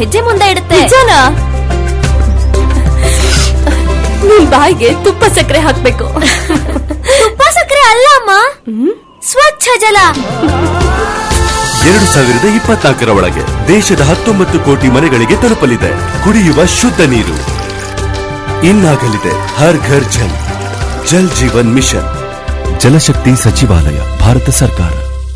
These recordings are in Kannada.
ಹೆಜ್ಜೆ ಮುಂದೆ ಇಡುತ್ತೆ ನಿಜನಾ ನಿಮ್ ಬಾಯಿಗೆ ತುಪ್ಪ ಸಕ್ಕರೆ ಹಾಕ್ಬೇಕು ತುಪ್ಪ ಸಕ್ಕರೆ ಅಲ್ಲ ಅಮ್ಮ ಸ್ವಚ್ಛ ಜಲ ಎರಡು ಸಾವಿರದ ಇಪ್ಪತ್ನಾಲ್ಕರ ಒಳಗೆ ದೇಶದ ಹತ್ತೊಂಬತ್ತು ಕೋಟಿ ಮನೆಗಳಿಗೆ ತಲುಪಲಿದೆ ಕುಡಿಯುವ ಶುದ್ಧ ನೀರು ಇನ್ನಾಗಲಿದೆ ಹರ್ ಘರ್ ಜಲ್ ಜಲ್ ಜೀವನ್ ಮಿಷನ್ ಜಲಶಕ್ತಿ ಸಚಿವಾಲಯ ಭಾರತ ಸರ್ಕಾರ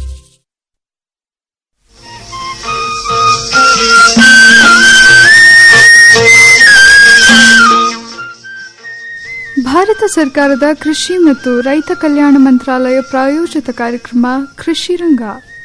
ಭಾರತ ಸರ್ಕಾರದ ಕೃಷಿ ಮತ್ತು ರೈತ ಕಲ್ಯಾಣ ಮಂತ್ರಾಲಯ ಪ್ರಾಯೋಜಿತ ಕಾರ್ಯಕ್ರಮ ಕೃಷಿ ರಂಗ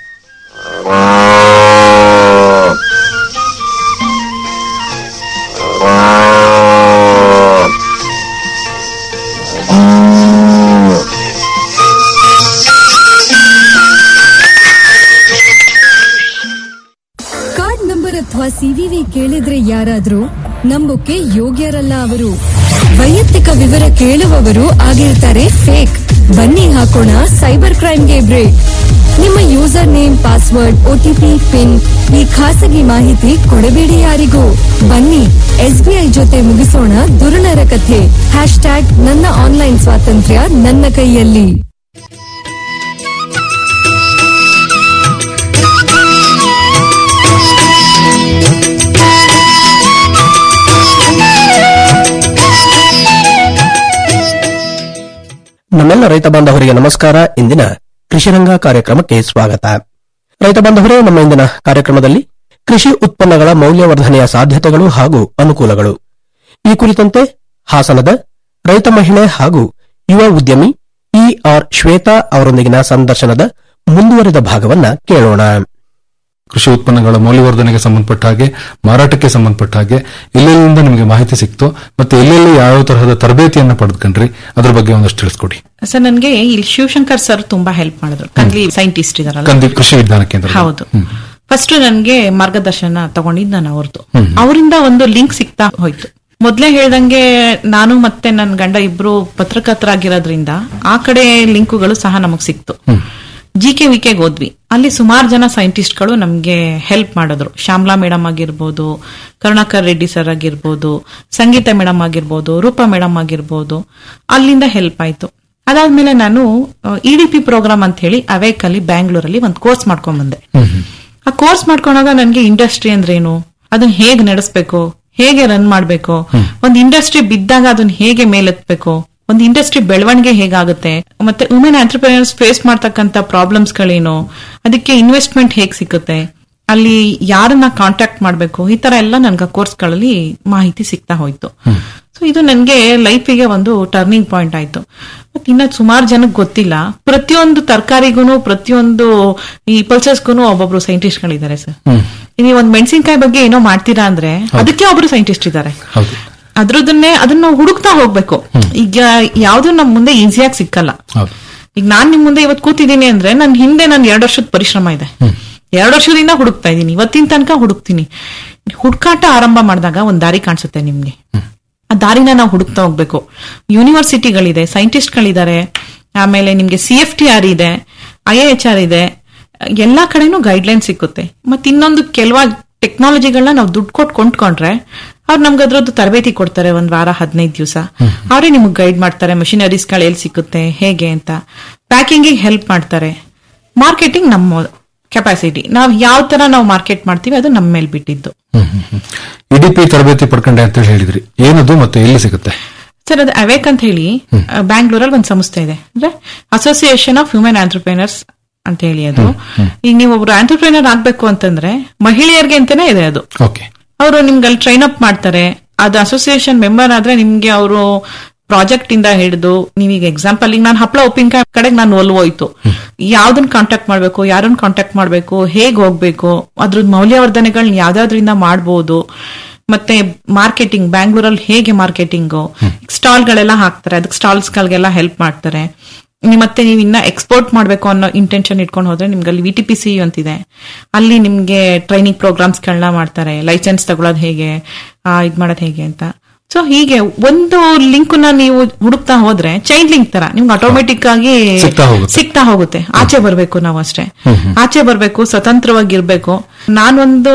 ಕಾರ್ಡ್ ನಂಬರ್ ಅಥವಾ ಸಿವಿವಿ ಕೇಳಿದ್ರೆ ಯಾರಾದ್ರೂ ನಂಬೋಕೆ ಯೋಗ್ಯರಲ್ಲ ಅವರು ವೈಯಕ್ತಿಕ ವಿವರ ಕೇಳುವವರು ಆಗಿರ್ತಾರೆ ಫೇಕ್ ಬನ್ನಿ ಹಾಕೋಣ ಸೈಬರ್ ಕ್ರೈಮ್ಗೆ ಬ್ರೇಕ್ ನಿಮ್ಮ user name password OTP PIN ಈ ಖಾಸಗಿ ಮಾಹಿತಿ ಕೊಡಬೇಡಿ ಯಾರಿಗೂ ಬನ್ನಿ ಎಸ್ಬಿಐ ಜೊತೆ ಮುಗಿಸೋಣ ದುರುಳರ ಕಥೆ ಹ್ಯಾಶ್ ಟ್ಯಾಗ್ ನನ್ನ ಆನ್ಲೈನ್ ಸ್ವಾತಂತ್ರ್ಯ ನನ್ನ ಕೈಯಲ್ಲಿ ನಮ್ಮೆಲ್ಲ ರೈತ ಬಾಂಧವರಿಗೆ ನಮಸ್ಕಾರ ಇಂದಿನ ಕೃಷಿರಂಗ ಕಾರ್ಯಕ್ರಮಕ್ಕೆ ಸ್ವಾಗತ ರೈತ ಬಾಂಧವರೇ ನಮ್ಮ ಇಂದಿನ ಕಾರ್ಯಕ್ರಮದಲ್ಲಿ ಕೃಷಿ ಉತ್ಪನ್ನಗಳ ಮೌಲ್ಯವರ್ಧನೆಯ ಸಾಧ್ಯತೆಗಳು ಹಾಗೂ ಅನುಕೂಲಗಳು ಈ ಕುರಿತಂತೆ ಹಾಸನದ ರೈತ ಮಹಿಳೆ ಹಾಗೂ ಯುವ ಉದ್ಯಮಿ ಇ ಆರ್ ಶ್ವೇತಾ ಅವರೊಂದಿಗಿನ ಸಂದರ್ಶನದ ಮುಂದುವರಿದ ಭಾಗವನ್ನ ಕೇಳೋಣ ಕೃಷಿ ಉತ್ಪನ್ನಗಳ ಮೌಲ್ಯವರ್ಧನೆಗೆ ಸಂಬಂಧಪಟ್ಟ ಹಾಗೆ ಮಾರಾಟಕ್ಕೆ ಸಂಬಂಧಪಟ್ಟ ಹಾಗೆ ಎಲ್ಲೆಲ್ಲಿಂದ ನಿಮಗೆ ಮಾಹಿತಿ ಸಿಕ್ತು ಮತ್ತೆ ಎಲ್ಲೆಲ್ಲಿ ಯಾವ ತರಹದ ತರಬೇತಿಯನ್ನ ಪಡೆದುಕೊಂಡ್ರಿ ಅದ್ರ ಬಗ್ಗೆ ಒಂದಷ್ಟು ತಿಳಿಸ್ಕೊಡಿ ಸರ್ ನನ್ಗೆ ಇಲ್ಲಿ ಶಿವಶಂಕರ್ ಸರ್ ತುಂಬಾ ಹೆಲ್ಪ್ ಮಾಡಿದ್ರು ಕಂದ್ಲಿ ಸೈಂಟಿಸ್ಟ್ ಇದಾರಲ್ಲ ಕಂದಿ ಕೃಷಿ ವಿಜ್ಞಾನ ಕೇಂದ್ರ ಹೌದು ಫಸ್ಟ್ ನನ್ಗೆ ಮಾರ್ಗದರ್ಶನ ತಗೊಂಡಿದ್ದು ನಾನು ಅವ್ರದ್ದು ಅವರಿಂದ ಒಂದು ಲಿಂಕ್ ಸಿಗ್ತಾ ಹೋಯ್ತು ಮೊದ್ಲೇ ಹೇಳ್ದಂಗೆ ನಾನು ಮತ್ತೆ ನನ್ನ ಗಂಡ ಇಬ್ರು ಪತ್ರಕರ್ತರಾಗಿರೋದ್ರಿಂದ ಆ ಕಡೆ ಲಿಂಕುಗಳು ಸಹ ನಮಗ್ ಸಿಕ್ತು ಜಿ ಕೆ ವಿಕೆಗೆ ಹೋದ್ವಿ ಅಲ್ಲಿ ಸುಮಾರು ಜನ ಸೈಂಟಿಸ್ಟ್ಗಳು ನಮ್ಗೆ ಹೆಲ್ಪ್ ಮಾಡಿದ್ರು ಶ್ಯಾಮ್ಲಾ ಮೇಡಮ್ ಆಗಿರ್ಬೋದು ಕರುಣಾಕರ್ ರೆಡ್ಡಿ ಸರ್ ಆಗಿರ್ಬೋದು ಸಂಗೀತ ಮೇಡಮ್ ಆಗಿರ್ಬೋದು ರೂಪಾ ಮೇಡಮ್ ಆಗಿರ್ಬೋದು ಅಲ್ಲಿಂದ ಹೆಲ್ಪ್ ಆಯ್ತು ಅದಾದ್ಮೇಲೆ ನಾನು ಇಡಿಪಿ ಪ್ರೋಗ್ರಾಮ್ ಅಂತ ಹೇಳಿ ಅವೇಕ್ ಅಲ್ಲಿ ಬ್ಯಾಂಗ್ಳೂರಲ್ಲಿ ಒಂದು ಕೋರ್ಸ್ ಮಾಡ್ಕೊಂಡ್ ಬಂದೆ ಆ ಕೋರ್ಸ್ ಮಾಡ್ಕೊಂಡಾಗ ನನ್ಗೆ ಇಂಡಸ್ಟ್ರಿ ಅಂದ್ರೆ ಏನು ಅದನ್ನ ಹೇಗ್ ನಡೆಸ್ಬೇಕು ಹೇಗೆ ರನ್ ಮಾಡ್ಬೇಕು ಒಂದು ಇಂಡಸ್ಟ್ರಿ ಬಿದ್ದಾಗ ಅದನ್ನ ಹೇಗೆ ಮೇಲೆತ್ಬೇಕು ಒಂದು ಇಂಡಸ್ಟ್ರಿ ಬೆಳವಣಿಗೆ ಹೇಗಾಗುತ್ತೆ ಮತ್ತೆ ವುಮೆನ್ ಆಂಟರ್ಪ್ರಿನರ್ಸ್ ಫೇಸ್ ಮಾಡ್ತಕ್ಕಂತ ಪ್ರಾಬ್ಲಮ್ಸ್ ಗಳೇನು ಅದಕ್ಕೆ ಇನ್ವೆಸ್ಟ್ಮೆಂಟ್ ಹೇಗ್ ಸಿಗುತ್ತೆ ಅಲ್ಲಿ ಯಾರನ್ನ ಕಾಂಟ್ಯಾಕ್ಟ್ ಮಾಡ್ಬೇಕು ಈ ತರ ಎಲ್ಲ ನನ್ಗೆ ಕೋರ್ಸ್ಗಳಲ್ಲಿ ಮಾಹಿತಿ ಸಿಗ್ತಾ ಹೋಯ್ತು ಸೊ ಇದು ನನ್ಗೆ ಲೈಫಿಗೆ ಒಂದು ಟರ್ನಿಂಗ್ ಪಾಯಿಂಟ್ ಆಯ್ತು ಮತ್ತೆ ಇನ್ನ ಸುಮಾರು ಜನಕ್ಕೆ ಗೊತ್ತಿಲ್ಲ ಪ್ರತಿಯೊಂದು ತರಕಾರಿಗೂ ಪ್ರತಿಯೊಂದು ಈ ಪಲ್ಸಸ್ಗೂ ಒಬ್ಬೊಬ್ರು ಸೈಂಟಿಸ್ಟ್ ಗಳಿದ್ದಾರೆ ಸರ್ ನೀವು ಒಂದ್ ಮೆಣಸಿನಕಾಯಿ ಬಗ್ಗೆ ಏನೋ ಮಾಡ್ತೀರಾ ಅಂದ್ರೆ ಅದಕ್ಕೆ ಒಬ್ರು ಸೈಂಟಿಸ್ಟ್ ಇದ್ದಾರೆ ಹೌದು ಅದ್ರದನ್ನೇ ಅದನ್ನ ನಾವು ಹುಡುಕ್ತಾ ಹೋಗ್ಬೇಕು ಈಗ ಯಾವ್ದು ನಮ್ ಮುಂದೆ ಈಸಿಯಾಗಿ ಸಿಕ್ಕಲ್ಲ ಹೌದು ಈಗ ನಾನ್ ನಿಮ್ ಮುಂದೆ ಇವತ್ತು ಕೂತಿದ್ದೀನಿ ಅಂದ್ರೆ ನನ್ ಹಿಂದೆ ನನ್ ಎರಡು ವರ್ಷದ ಪರಿಶ್ರಮ ಇದೆ ಎರಡು ವರ್ಷದಿಂದ ಹುಡುಕ್ತಾ ಇದ್ದೀನಿ ಇವತ್ತಿನ ತನಕ ಹುಡುಕ್ತೀನಿ ಹುಡುಕಾಟ ಆರಂಭ ಮಾಡಿದಾಗ ಒಂದ್ ದಾರಿ ಕಾಣಿಸುತ್ತೆ ನಿಮ್ಗೆ ಆ ದಾರಿನ ನಾವು ಹುಡುಕ್ತಾ ಹೋಗ್ಬೇಕು ಯೂನಿವರ್ಸಿಟಿಗಳಿದೆ ಸೈಂಟಿಸ್ಟ್ಗಳಿದ್ದಾರೆ ಆಮೇಲೆ ನಿಮ್ಗೆ ಸಿ ಎಫ್ ಟಿ ಆರ್ ಇದೆ ಐ ಎಚ್ ಆರ್ ಇದೆ ಎಲ್ಲಾ ಕಡೆನೂ ಗೈಡ್ಲೈನ್ ಸಿಕ್ಕುತ್ತೆ ಮತ್ತೆ ಇನ್ನೊಂದು ಕೆಲವ ಟೆಕ್ನಾಲಜಿಗಳನ್ನ ನಾವು ದುಡ್ಡು ಕೊಟ್ಟು ಕೊಂಡ್ಕೊಂಡ್ರೆ ಅವ್ರು ನಮ್ಗೆ ಅದ್ರದ್ದು ತರಬೇತಿ ಕೊಡ್ತಾರೆ ಒಂದ್ ವಾರ ಹದಿನೈದು ದಿವಸ ಅವರೇ ನಿಮ್ಗೆ ಗೈಡ್ ಮಾಡ್ತಾರೆ ಮಷಿನರೀಸ್ಗಳು ಎಲ್ಲಿ ಸಿಕ್ಕುತ್ತೆ ಹೇಗೆ ಅಂತ ಪ್ಯಾಕಿಂಗಿಗೆ ಹೆಲ್ಪ್ ಮಾಡ್ತಾರೆ ಮಾರ್ಕೆಟಿಂಗ್ ನಮ್ಮ ಕೆಪಾಸಿಟಿ ನಾವು ಯಾವ ತರ ನಾವು ಮಾರ್ಕೆಟ್ ಮಾಡ್ತೀವಿ ಅದು ನಮ್ಮ ಮೇಲೆ ಬಿಟ್ಟಿದ್ದು ಇಡಿಪಿ ತರಬೇತಿ ಪಡ್ಕೊಂಡೆ ಅಂತ ಹೇಳಿದ್ರಿ ಏನದು ಮತ್ತೆ ಎಲ್ಲಿ ಸಿಗುತ್ತೆ ಸರ್ ಅದು ಅವೇಕ್ ಅಂತ ಹೇಳಿ ಬ್ಯಾಂಗ್ಳೂರಲ್ಲಿ ಒಂದು ಸಂಸ್ಥೆ ಇದೆ ಅಂದ್ರೆ ಅಸೋಸಿಯೇಷನ್ ಆಫ್ ಹ್ಯೂಮನ್ ಆಂಟರ್ಪ್ರಿನರ್ಸ್ ಅಂತ ಹೇಳಿ ಅದು ಈಗ ನೀವು ಒಬ್ರು ಆಂಟರ್ಪ್ರಿನರ್ ಆಗ್ಬೇಕು ಅಂತಂದ್ರೆ ಮಹಿಳೆಯರಿಗೆ ಅಂತಾನೆ ಇದೆ ಅದು ಓಕೆ ಅವರು ನಿಮ್ಗೆ ಅಲ್ಲಿ ಟ್ರೈನ್ ಅಪ್ ಮಾಡ್ತಾರೆ ಅದು ಅಸೋಸಿಯೇಷನ್ ಮೆಂಬರ್ ಆದ್ರೆ ನಿಮ್ಗೆ ಅವರು ಪ್ರಾಜೆಕ್ಟ್ ಇಂದ ಹಿಡಿದು ನೀವೀಗ ಎಕ್ಸಾಂಪಲ್ ಈಗ ನಾನು ಹಪ್ಪಳ ಉಪ್ಪಿನಕಾಯಿ ಕಡೆಗೆ ನಾನು ಒಲ್ವೋಯ್ತು ಯಾವ್ದನ್ನ ಕಾಂಟ್ಯಾಕ್ಟ್ ಮಾಡ್ಬೇಕು ಯಾರನ್ನ ಕಾಂಟ್ಯಾಕ್ಟ್ ಮಾಡ್ಬೇಕು ಹೇಗ್ ಹೋಗ್ಬೇಕು ಅದ್ರದ್ದು ಮೌಲ್ಯವರ್ಧನೆಗಳನ್ನ ಯಾವ್ದಾದ್ರಿಂದ ಮಾಡ್ಬೋದು ಮತ್ತೆ ಮಾರ್ಕೆಟಿಂಗ್ ಬ್ಯಾಂಗ್ಳೂರಲ್ಲಿ ಹೇಗೆ ಮಾರ್ಕೆಟಿಂಗು ಸ್ಟಾಲ್ಗಳೆಲ್ಲ ಹಾಕ್ತಾರೆ ಅದಕ್ಕೆ ಸ್ಟಾಲ್ಸ್ಗಳಿಗೆಲ್ಲ ಹೆಲ್ಪ್ ಮಾಡ್ತಾರೆ ನೀವ್ ಮತ್ತೆ ನೀವು ಇನ್ನ ಎಕ್ಸ್ಪೋರ್ಟ್ ಮಾಡ್ಬೇಕು ಅನ್ನೋ ಇಂಟೆನ್ಷನ್ ಇಟ್ಕೊಂಡು ಹೋದ್ರೆ ನಿಮ್ಗೆ ಅಲ್ಲಿ ವಿ ಟಿ ಪಿ ಸಿ ಅಂತಿದೆ ಅಲ್ಲಿ ನಿಮ್ಗೆ ಟ್ರೈನಿಂಗ್ ಪ್ರೋಗ್ರಾಮ್ಸ್ಗಳನ್ನ ಮಾಡ್ತಾರೆ ಲೈಸೆನ್ಸ್ ತಗೊಳ್ಳೋದು ಹೇಗೆ ಆ, ಇದ್ ಮಾಡೋದು ಹೇಗೆ ಅಂತ ಸೊ ಹೀಗೆ ಒಂದು ಲಿಂಕ್ ನ ನೀವು ಹುಡುಕ್ತಾ ಹೋದ್ರೆ ಚೈನ್ ಲಿಂಕ್ ತರ ನಿಮ್ಗೆ ಆಟೋಮೆಟಿಕ್ ಆಗಿ ಸಿಗ್ತಾ ಹೋಗುತ್ತೆ. ಸಿಗ್ತಾ ಹೋಗುತ್ತೆ ಆಚೆ ಬರ್ಬೇಕು ನಾವು ಅಷ್ಟೇ ಆಚೆ ಬರ್ಬೇಕು ಸ್ವತಂತ್ರವಾಗಿರ್ಬೇಕು ನಾನೊಂದು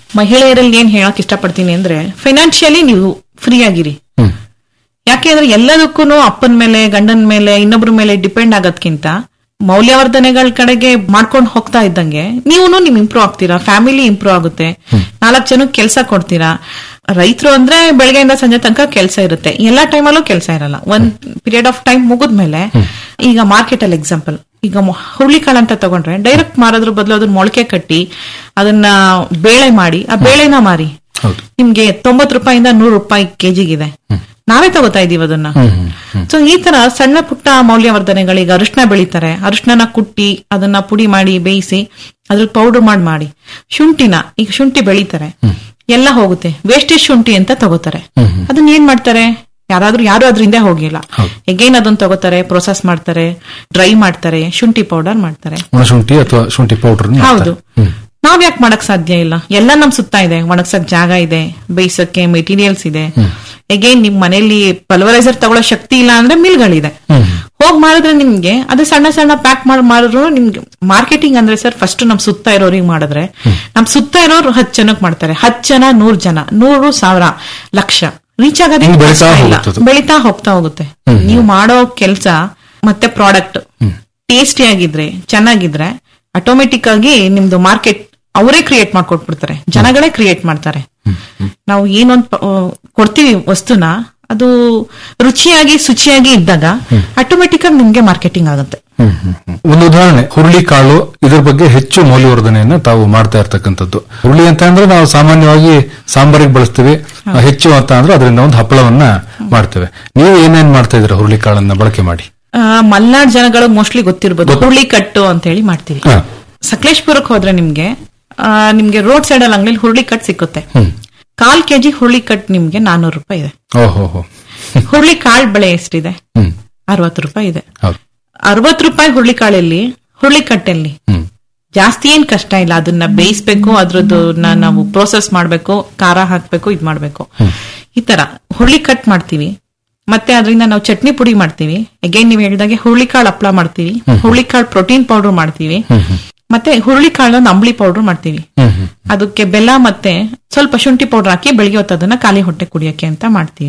ಮಹಿಳೆಯರಲ್ಲಿ ಏನ್ ಹೇಳಕ್ ಇಷ್ಟಪಡ್ತೀನಿ ಅಂದ್ರೆ ಫೈನಾನ್ಷಿಯಲಿ ನೀವು ಫ್ರೀ ಆಗಿರಿ ಹ್ಮ್ ಯಾಕೆ ಅಂದ್ರೆ ಎಲ್ಲದಕ್ಕೂ ಅಪ್ಪನ ಮೇಲೆ ಗಂಡನ ಮೇಲೆ ಇನ್ನೊಬ್ರ ಮೇಲೆ ಡಿಪೆಂಡ್ ಆಗೋದ್ಕಿಂತ ಮೌಲ್ಯವರ್ಧನೆಗಳ ಕಡೆಗೆ ಮಾಡ್ಕೊಂಡು ಹೋಗ್ತಾ ಇದ್ದಂಗೆ ನೀವು ನಿಮ್ ಇಂಪ್ರೂವ್ ಆಗ್ತೀರಾ ಫ್ಯಾಮಿಲಿ ಇಂಪ್ರೂವ್ ಆಗುತ್ತೆ ನಾಲ್ಕು ಜನಕ್ಕೆ ಕೆಲಸ ಕೊಡ್ತೀರಾ ರೈತರು ಅಂದ್ರೆ ಬೆಳಗ್ಗೆಯಿಂದ ಸಂಜೆ ತನಕ ಕೆಲಸ ಇರುತ್ತೆ ಎಲ್ಲಾ ಟೈಮಲ್ಲೂ ಕೆಲಸ ಇರಲ್ಲ ಒಂದ್ ಪೀರಿಯಡ್ ಆಫ್ ಟೈಮ್ ಮುಗಿದ್ಮೇಲೆ ಈಗ ಮಾರ್ಕೆಟ್ ಅಲ್ಲಿ ಎಕ್ಸಾಂಪಲ್ ಈಗ ಮೊ- ಹುರುಳಿಕಾಳು ಅಂತ ತಗೊಂಡ್ರೆ ಡೈರೆಕ್ಟ್ ಮಾರೋದ್ರ ಬದಲು ಅದನ್ನ ಮೊಳಕೆ ಕಟ್ಟಿ ಅದನ್ನ ಬೇಳೆ ಮಾಡಿ ಆ ಬೇಳೆನ ಮಾರಿ ಹೌದು ನಿಮ್ಗೆ ತೊಂಬತ್ ರೂಪಾಯಿಂದ ನೂರು ರೂಪಾಯಿ ಕೆಜಿಗಿದೆ ನಾವೇ ತಗೋತಾ ಇದೀವಿ ಅದನ್ನ ಸೊ ಈ ತರ ಸಣ್ಣ ಪುಟ್ಟ ಮೌಲ್ಯವರ್ಧನೆಗಳೀಗ ಅರಿಶಿನ ಬೆಳಿತಾರೆ ಅರಿಶಿನ ಕುಟ್ಟಿ ಅದನ್ನ ಪುಡಿ ಮಾಡಿ ಬೇಯಿಸಿ ಅದ್ರ ಪೌಡರ್ ಮಾಡಿ ಮಾಡಿ ಶುಂಠಿನ ಈಗ ಶುಂಠಿ ಬೆಳಿತಾರೆ ಎಲ್ಲ ಹೋಗುತ್ತೆ ವೇಸ್ಟೇಜ್ ಶುಂಠಿ ಅಂತ ತಗೋತಾರೆ ಅದನ್ನ ಏನ್ ಮಾಡ್ತಾರೆ ಯಾರಾದ್ರೂ ಯಾರು ಅದ್ರಿಂದ ಹೋಗಿಲ್ಲ ಎಗೈನ್ ಅದನ್ನ ತಗೋತಾರೆ ಪ್ರೊಸೆಸ್ ಮಾಡ್ತಾರೆ ಡ್ರೈ ಮಾಡ್ತಾರೆ ಶುಂಠಿ ಪೌಡರ್ ಮಾಡ್ತಾರೆ ಒಣಶುಂಠಿ ಅಥವಾ ಶುಂಠಿ ಪೌಡರ್ ಹೌದು ನಾವ್ ಯಾಕೆ ಮಾಡಕ್ ಸಾಧ್ಯ ಇಲ್ಲ ಎಲ್ಲ ನಮ್ ಸುತ್ತ ಇದೆ ಒಣಗ್ಸಕ್ ಜಾಗ ಇದೆ ಬೇಯಿಸಕ್ಕೆ ಮೆಟೀರಿಯಲ್ಸ್ ಇದೆ ಎಗೇನ್ ನಿಮ್ ಮನೆಯಲ್ಲಿ ಪಲ್ವರೈಸರ್ ತಗೊಳ್ಳೋ ಶಕ್ತಿ ಇಲ್ಲ ಅಂದ್ರೆ ಮಿಲ್ಗಳಿದೆ ಹೋಗ್ ಮಾಡಿದ್ರೆ ನಿಮ್ಗೆ ಅದು ಸಣ್ಣ ಸಣ್ಣ ಪ್ಯಾಕ್ ಮಾಡಿ ಮಾಡಿದ್ರು ನಿಮ್ಗೆ ಮಾರ್ಕೆಟಿಂಗ್ ಅಂದ್ರೆ ಸರ್ ಫಸ್ಟ್ ನಮ್ ಸುತ್ತ ಇರೋರಿಗೆ ಮಾಡಿದ್ರೆ ನಮ್ ಸುತ್ತ ಇರೋರು ಹತ್ ಜನಕ್ ಮಾಡ್ತಾರೆ ಹತ್ ಜನ ನೂರ್ ಜನ ನೂರು ಸಾವಿರ ಲಕ್ಷ ರೀಚ್ ಆಗೋದೇ ಹಿಂಗ್ ಬೆಳೀತಾ ಕಷ್ಟ ಇಲ್ಲ. ಹೋಗುತ್ತೆ ಅದು. ಬೆಳೀತಾ ಹೋಗ್ತಾ ಹೋಗುತ್ತೆ ನೀವು ಮಾಡೋ ಕೆಲಸ ಮತ್ತೆ ಪ್ರಾಡಕ್ಟ್ ಟೇಸ್ಟಿ ಆಗಿದ್ರೆ ಚೆನ್ನಾಗಿದ್ರೆ ಆಟೋಮೆಟಿಕ್ ಆಗಿ ನಿಮ್ದು ಮಾರ್ಕೆಟ್ ಅವರೇ ಕ್ರಿಯೇಟ್ ಮಾಡ್ಕೊಟ್ಬಿಡ್ತಾರೆ ಜನಗಳೇ ಕ್ರಿಯೇಟ್ ಮಾಡ್ತಾರೆ ನಾವು ಏನೊಂದ್ ಪ- ಆ, ಕೊಡ್ತೀವಿ ವಸ್ತುನ ಅದು ರುಚಿಯಾಗಿ ಶುಚಿಯಾಗಿ ಇದ್ದಾಗ ಆಟೋಮೆಟಿಕ್ ಆಗಿ ನಿಮ್ಗೆ ಮಾರ್ಕೆಟಿಂಗ್ ಆಗುತ್ತೆ ಒಂದು ಉದಾಹರಣೆ ಹುರುಳಿ ಕಾಳು ಇದ್ರ ಬಗ್ಗೆ ಹೆಚ್ಚು ಮೌಲ್ಯವರ್ಧನೆಯನ್ನ ತಾವು ಮಾಡ್ತಾ ಇರ್ತಕ್ಕಂಥದ್ದು ಹುರುಳಿ ಅಂತ ಅಂದ್ರೆ ನಾವು ಸಾಮಾನ್ಯವಾಗಿ ಸಾಂಬಾರಿಗೆ ಬಳಸ್ತೀವಿ ಹೆಚ್ಚು ಅಂತ ಅಂದ್ರೆ ಅದರಿಂದ ಒಂದು ಹಪ್ಪಳವನ್ನ ಮಾಡ್ತೇವೆ ನೀವು ಏನೇನ್ ಮಾಡ್ತಾ ಇದ್ದೀರಾ ಹುರುಳಿ ಕಾಳನ್ನ ಬಳಕೆ ಮಾಡಿ ಆ, ಮಲ್ನಾಡ್ ಜನಗಳು ಮೋಸ್ಟ್ಲಿ ಗೊತ್ತಿರ್ಬೋದು ಹುರುಳಿ ಕಟ್ಟು ಅಂತ ಹೇಳಿ ಮಾಡ್ತೀವಿ ಹಾ. ಸಕಲೇಶ್ಪುರಕ್ಕೆ ಹೋದ್ರೆ ನಿಮ್ಗೆ ಆ, ನಿಮ್ಗೆ ರೋಡ್ ಸೈಡ್ ಅಲ್ಲಿ ಅಂಗಡಿ ಹುರುಳಿ ಕಟ್ ಸಿಕ್ಕುತ್ತೆ ಕಾಲ್ ಕೆಜಿ ಹುರುಳಿ ಕಟ್ ನಿಮ್ಗೆ ನಾನೂರು ರೂಪಾಯಿ ಇದೆ ಓಹೋ ಹೋ ಹುರುಳಿ ಕಾಳ್ ಬೆಳೆ ಎಷ್ಟಿದೆ ಹ್ಮ್ ಅರವತ್ತು ರೂಪಾಯಿ ಇದೆ ಹೌದು ಅರವತ್ತು ರೂಪಾಯಿ ಹುರುಳಿ ಕಾಳಲ್ಲಿ ಹುರುಳಿ ಕಟ್ಟಲ್ಲಿ ಹ್ಮ್ ಜಾಸ್ತಿ ಏನ್ ಕಷ್ಟ ಇಲ್ಲ ಅದನ್ನ ಬೇಯಿಸ್ಬೇಕು ಅದ್ರದ್ದು ನಾವು ಪ್ರೋಸೆಸ್ ಮಾಡ್ಬೇಕು ಖಾರ ಹಾಕ್ಬೇಕು ಇದ್ ಮಾಡ್ಬೇಕು ಈ ತರ ಹುರುಳಿ ಕಟ್ ಮಾಡ್ತೀವಿ ಮತ್ತೆ ಅದರಿಂದ ನಾವು ಚಟ್ನಿ ಪುಡಿ ಮಾಡ್ತೀವಿ ಅಗೇನ್ ನೀವು ಹೇಳಿದಾಗೆ ಹುರುಳಿಕಾಳು ಹಪ್ಳ ಮಾಡ್ತೀವಿ ಹುರುಳಿಕಾಳು ಪ್ರೋಟೀನ್ ಪೌಡರ್ ಮಾಡ್ತೀವಿ ಮತ್ತೆ ಹುರುಳಿಕಾಳನ್ನ ಅಂಬಳಿ ಪೌಡರ್ ಮಾಡ್ತೀವಿ ಅದಕ್ಕೆ ಬೆಲ್ಲ ಮತ್ತೆ ಸ್ವಲ್ಪ ಶುಂಠಿ ಪೌಡರ್ ಹಾಕಿ ಬೆಳಿಗ್ಗೆ ಹೊತ್ತು ಅದನ್ನ ಖಾಲಿ ಹೊಟ್ಟೆ ಕುಡಿಯಕ್ಕೆ ಅಂತ ಮಾಡ್ತೀವಿ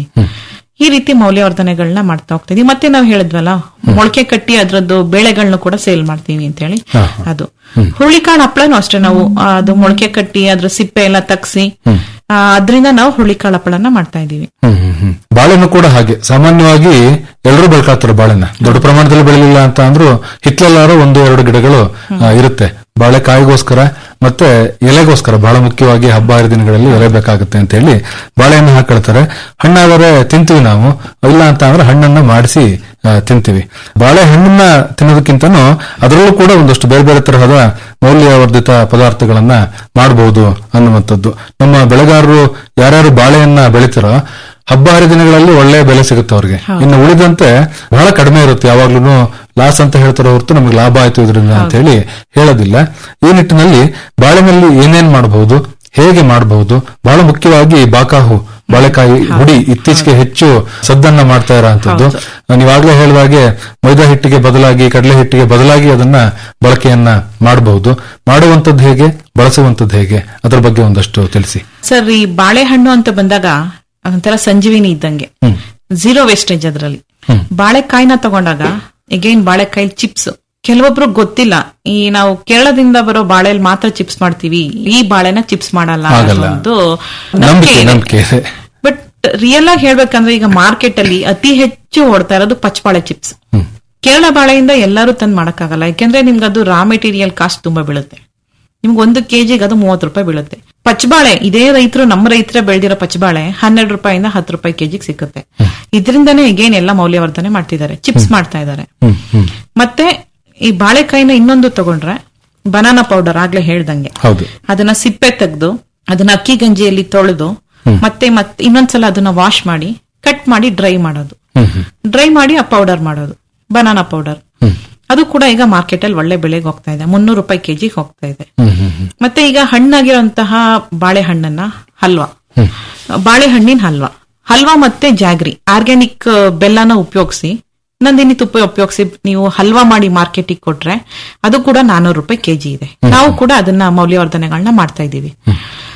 ಈ ರೀತಿ ಮೌಲ್ಯವರ್ಧನೆಗಳನ್ನ ಮಾಡ್ತಾ ಹೋಗ್ತೀವಿ ಮತ್ತೆ ನಾವು ಹೇಳಿದ್ವಲ್ಲ ಮೊಳಕೆ ಕಟ್ಟಿ ಅದ್ರದ್ದು ಬೇಳೆಗಳನ್ನ ಕೂಡ ಸೇಲ್ ಮಾಡ್ತೀವಿ ಅಂತ ಹೇಳಿ ಅದು ಹುರುಳಿಕಾಳು ಹಪ್ಪಳನೂ ಅಷ್ಟೇ ನಾವು ಆ, ಅದು ಮೊಳಕೆ ಕಟ್ಟಿ ಅದ್ರ ಸಿಪ್ಪೆ ಎಲ್ಲ ತಗ್ಸಿ ಆ, ಅದ್ರಿಂದ ನಾವು ಹುರುಳಿಕಾಳು ಹಪ್ಪಳನ ಮಾಡ್ತಾ ಇದೀವಿ ಹ್ಮ್ ಹ್ಮ್ ಹ್ಮ್ ಬಾಳೆನೂ ಕೂಡ ಹಾಗೆ ಸಾಮಾನ್ಯವಾಗಿ ಎಲ್ಲರೂ ಬೆಳ್ಕಾತಾರೆ ಬಾಳೆನ ದೊಡ್ಡ ಪ್ರಮಾಣದಲ್ಲಿ ಬೆಳೆಯಲಿಲ್ಲ ಅಂತ ಅಂದ್ರೂ ಹಿತ್ಲೆಲ್ಲಾರು ಒಂದು ಎರಡು ಗಿಡಗಳು ಆ, ಇರುತ್ತೆ ಬಾಳೆಕಾಯಿಗೋಸ್ಕರ ಮತ್ತೆ ಎಲೆಗೋಸ್ಕರ ಬಹಳ ಮುಖ್ಯವಾಗಿ ಹಬ್ಬ ಹರಿದಿನಗಳಲ್ಲಿ ಎಲೆ ಬೇಕಾಗುತ್ತೆ ಅಂತ ಹೇಳಿ ಬಾಳೆಹಣ್ಣು ಹಾಕೊಳ್ತಾರೆ ಹಣ್ಣಾದರೆ ತಿಂತೀವಿ ನಾವು ಇಲ್ಲ ಅಂತ ಅಂದ್ರೆ ಹಣ್ಣನ್ನ ಮಾಡಿಸಿ ಆ, ತಿಂತೀವಿ ಬಾಳೆಹಣ್ಣನ್ನ ತಿನ್ನೋದಕ್ಕಿಂತನೂ ಅದರಲ್ಲೂ ಕೂಡ ಒಂದಷ್ಟು ಬೇರೆ ಬೇರೆ ತರಹದ ಮೌಲ್ಯವರ್ಧಿತ ಪದಾರ್ಥಗಳನ್ನ ಮಾಡಬಹುದು ಅನ್ನುವಂಥದ್ದು ನಮ್ಮ ಬೆಳೆಗಾರರು ಯಾರ್ಯಾರು ಬಾಳೆಯನ್ನ ಬೆಳಿತಾರೋ ಹಬ್ಬ ಹರಿದಿನಗಳಲ್ಲಿ ಒಳ್ಳೆ ಬೆಲೆ ಸಿಗುತ್ತೆ ಅವ್ರಿಗೆ ಇನ್ನು ಉಳಿದಂತೆ ಬಹಳ ಕಡಿಮೆ ಇರುತ್ತೆ ಯಾವಾಗ್ಲೂ ಲಾಸ್ ಅಂತ ಹೇಳ್ತಾರೋ ಹೊರತು ನಮಗೆ ಲಾಭ ಆಯ್ತು ಇದರಿಂದ ಅಂತ ಹೇಳಿ ಹೇಳೋದಿಲ್ಲ ಈ ನಿಟ್ಟಿನಲ್ಲಿ ಬಾಳೆನಲ್ಲಿ ಏನೇನ್ ಮಾಡಬಹುದು ಹೇಗೆ ಮಾಡಬಹುದು ಬಹಳ ಮುಖ್ಯವಾಗಿ ಬಾಕಾಹು ಬಾಳೆಕಾಯಿ ಹುಡಿ ಇತ್ತೀಚೆಗೆ ಹೆಚ್ಚು ಸದ್ದನ್ನ ಮಾಡ್ತಾ ಇರೋಂಥದ್ದು ನೀವಾಗ್ಲೇ ಹೇಳಿದಾಗೆ ಮೈದಾ ಹಿಟ್ಟಿಗೆ ಬದಲಾಗಿ ಕಡಲೆ ಹಿಟ್ಟಿಗೆ ಬದಲಾಗಿ ಅದನ್ನ ಬಳಕೆಯನ್ನ ಮಾಡಬಹುದು ಮಾಡುವಂತದ್ದು ಹೇಗೆ ಬಳಸುವಂತದ್ದು ಹೇಗೆ ಅದರ ಬಗ್ಗೆ ಒಂದಷ್ಟು ತಿಳಿಸಿ ಸರ್ ಈ ಬಾಳೆಹಣ್ಣು ಅಂತ ಬಂದಾಗ ಒಂಥರ ಸಂಜೀವಿನಿ ಇದ್ದಂಗೆ ಝೀರೋ ವೇಸ್ಟೇಜ್ ಅದರಲ್ಲಿ ಬಾಳೆಕಾಯಿನ ತಗೊಂಡಾಗ ಎಗೈನ್ ಬಾಳೆಕಾಯಿ ಚಿಪ್ಸ್ ಕೆಲವೊಬ್ರು ಗೊತ್ತಿಲ್ಲ ಈ ನಾವು ಕೇರಳದಿಂದ ಬರೋ ಬಾಳೆಲ್ ಮಾತ್ರ ಚಿಪ್ಸ್ ಮಾಡ್ತೀವಿ ಈ ಬಾಳೆನ ಚಿಪ್ಸ್ ಮಾಡಲ್ಲ ಆಗಲ್ಲ. ಅನ್ನೋದು ನಂಬಿಕೆ ನಂಬಿಕೆ ಇದೆ ಬಟ್ ರಿಯಲ್ ಆಗಿ ಹೇಳ್ಬೇಕಂದ್ರೆ ಈಗ ಮಾರ್ಕೆಟ್ ಅಲ್ಲಿ ಅತಿ ಹೆಚ್ಚು ಓಡ್ತಾ ಇರೋದು ಪಚ್ಚಬಾಳೆ ಚಿಪ್ಸ್ ಕೇರಳ ಬಾಳೆಯಿಂದ ಎಲ್ಲರೂ ತಂದು ಮಾಡಕ್ಕಾಗಲ್ಲ ಯಾಕೆಂದ್ರೆ ನಿಮ್ಗೆ ಅದು ರಾ ಮೆಟೀರಿಯಲ್ ಕಾಸ್ಟ್ ತುಂಬಾ ಬೀಳುತ್ತೆ ನಿಮ್ಗೆ ಒಂದು ಕೆಜಿಗೆ ಅದು ಮೂವತ್ತು ರೂಪಾಯಿ ಬೀಳುತ್ತೆ ಪಚ್ಚಬಾಳೆ ಇದೇ ರೈತರು ನಮ್ಮ ರೈತರ ಬೆಳೆದಿರೋ ಪಚ್ಚಬಾಳೆ ಹನ್ನೆರಡು ರೂಪಾಯಿಂದ ಹತ್ತು ರೂಪಾಯಿ ಕೆಜಿಗೆ ಸಿಕ್ಕುತ್ತೆ ಇದರಿಂದನೇ ಈಗೇನ್ ಎಲ್ಲ ಮೌಲ್ಯವರ್ಧನೆ ಮಾಡ್ತಿದ್ದಾರೆ ಚಿಪ್ಸ್ ಮಾಡ್ತಾ ಇದ್ದಾರೆ ಹ್ಮ್ ಹ್ಮ್ ಮತ್ತೆ ಈ ಬಾಳೆಕಾಯಿನ ಇನ್ನೊಂದು ತಗೊಂಡ್ರೆ ಬನಾನಾ ಪೌಡರ್ ಆಗ್ಲೇ ಹೇಳ್ದಂಗೆ ಹೌದು ಅದನ್ನ ಸಿಪ್ಪೆ ತೆಗೆದು ಅದನ್ನ ಅಕ್ಕಿ ಗಂಜಿಯಲ್ಲಿ ತೊಳೆದು ಮತ್ತೆ ಮತ್ತೆ ಇನ್ನೊಂದ್ಸಲ ಅದನ್ನ ವಾಶ್ ಮಾಡಿ ಕಟ್ ಮಾಡಿ ಡ್ರೈ ಮಾಡೋದು ಡ್ರೈ ಮಾಡಿ ಆ ಪೌಡರ್ ಮಾಡೋದು ಬನಾನಾ ಪೌಡರ್ ಅದು ಕೂಡ ಈಗ ಮಾರ್ಕೆಟ್ ಅಲ್ಲಿ ಒಳ್ಳೆ ಬೆಲೆಗೆ ಹೋಗ್ತಾ ಇದೆ ಮುನ್ನೂರು ರೂಪಾಯಿ ಕೆಜಿಗೆ ಹೋಗ್ತಾ ಇದೆ ಮತ್ತೆ ಈಗ ಹಣ್ಣಾಗಿರೋಂತಹ ಬಾಳೆಹಣ್ಣನ್ನ ಹಲ್ವಾ ಬಾಳೆಹಣ್ಣಿನ ಹಲ್ವಾ ಹಲ್ವಾ ಮತ್ತೆ ಜಾಗ್ರಿ ಆರ್ಗ್ಯಾನಿಕ್ ಬೆಲ್ಲನ ಉಪಯೋಗಿಸಿ ನಂದಿನಿ ತುಪ್ಪ ಉಪಯೋಗಿಸಿ ನೀವು ಹಲ್ವಾ ಮಾಡಿ ಮಾರ್ಕೆಟಿಗೆ ಕೊಟ್ರೆ ಅದು ಕೂಡ ನಾನೂರು ರೂಪಾಯಿ ಕೆಜಿ ಇದೆ ನಾವು ಕೂಡ ಅದನ್ನ ಮೌಲ್ಯವರ್ಧನೆಗಳನ್ನ ಮಾಡ್ತಾ ಇದೀವಿ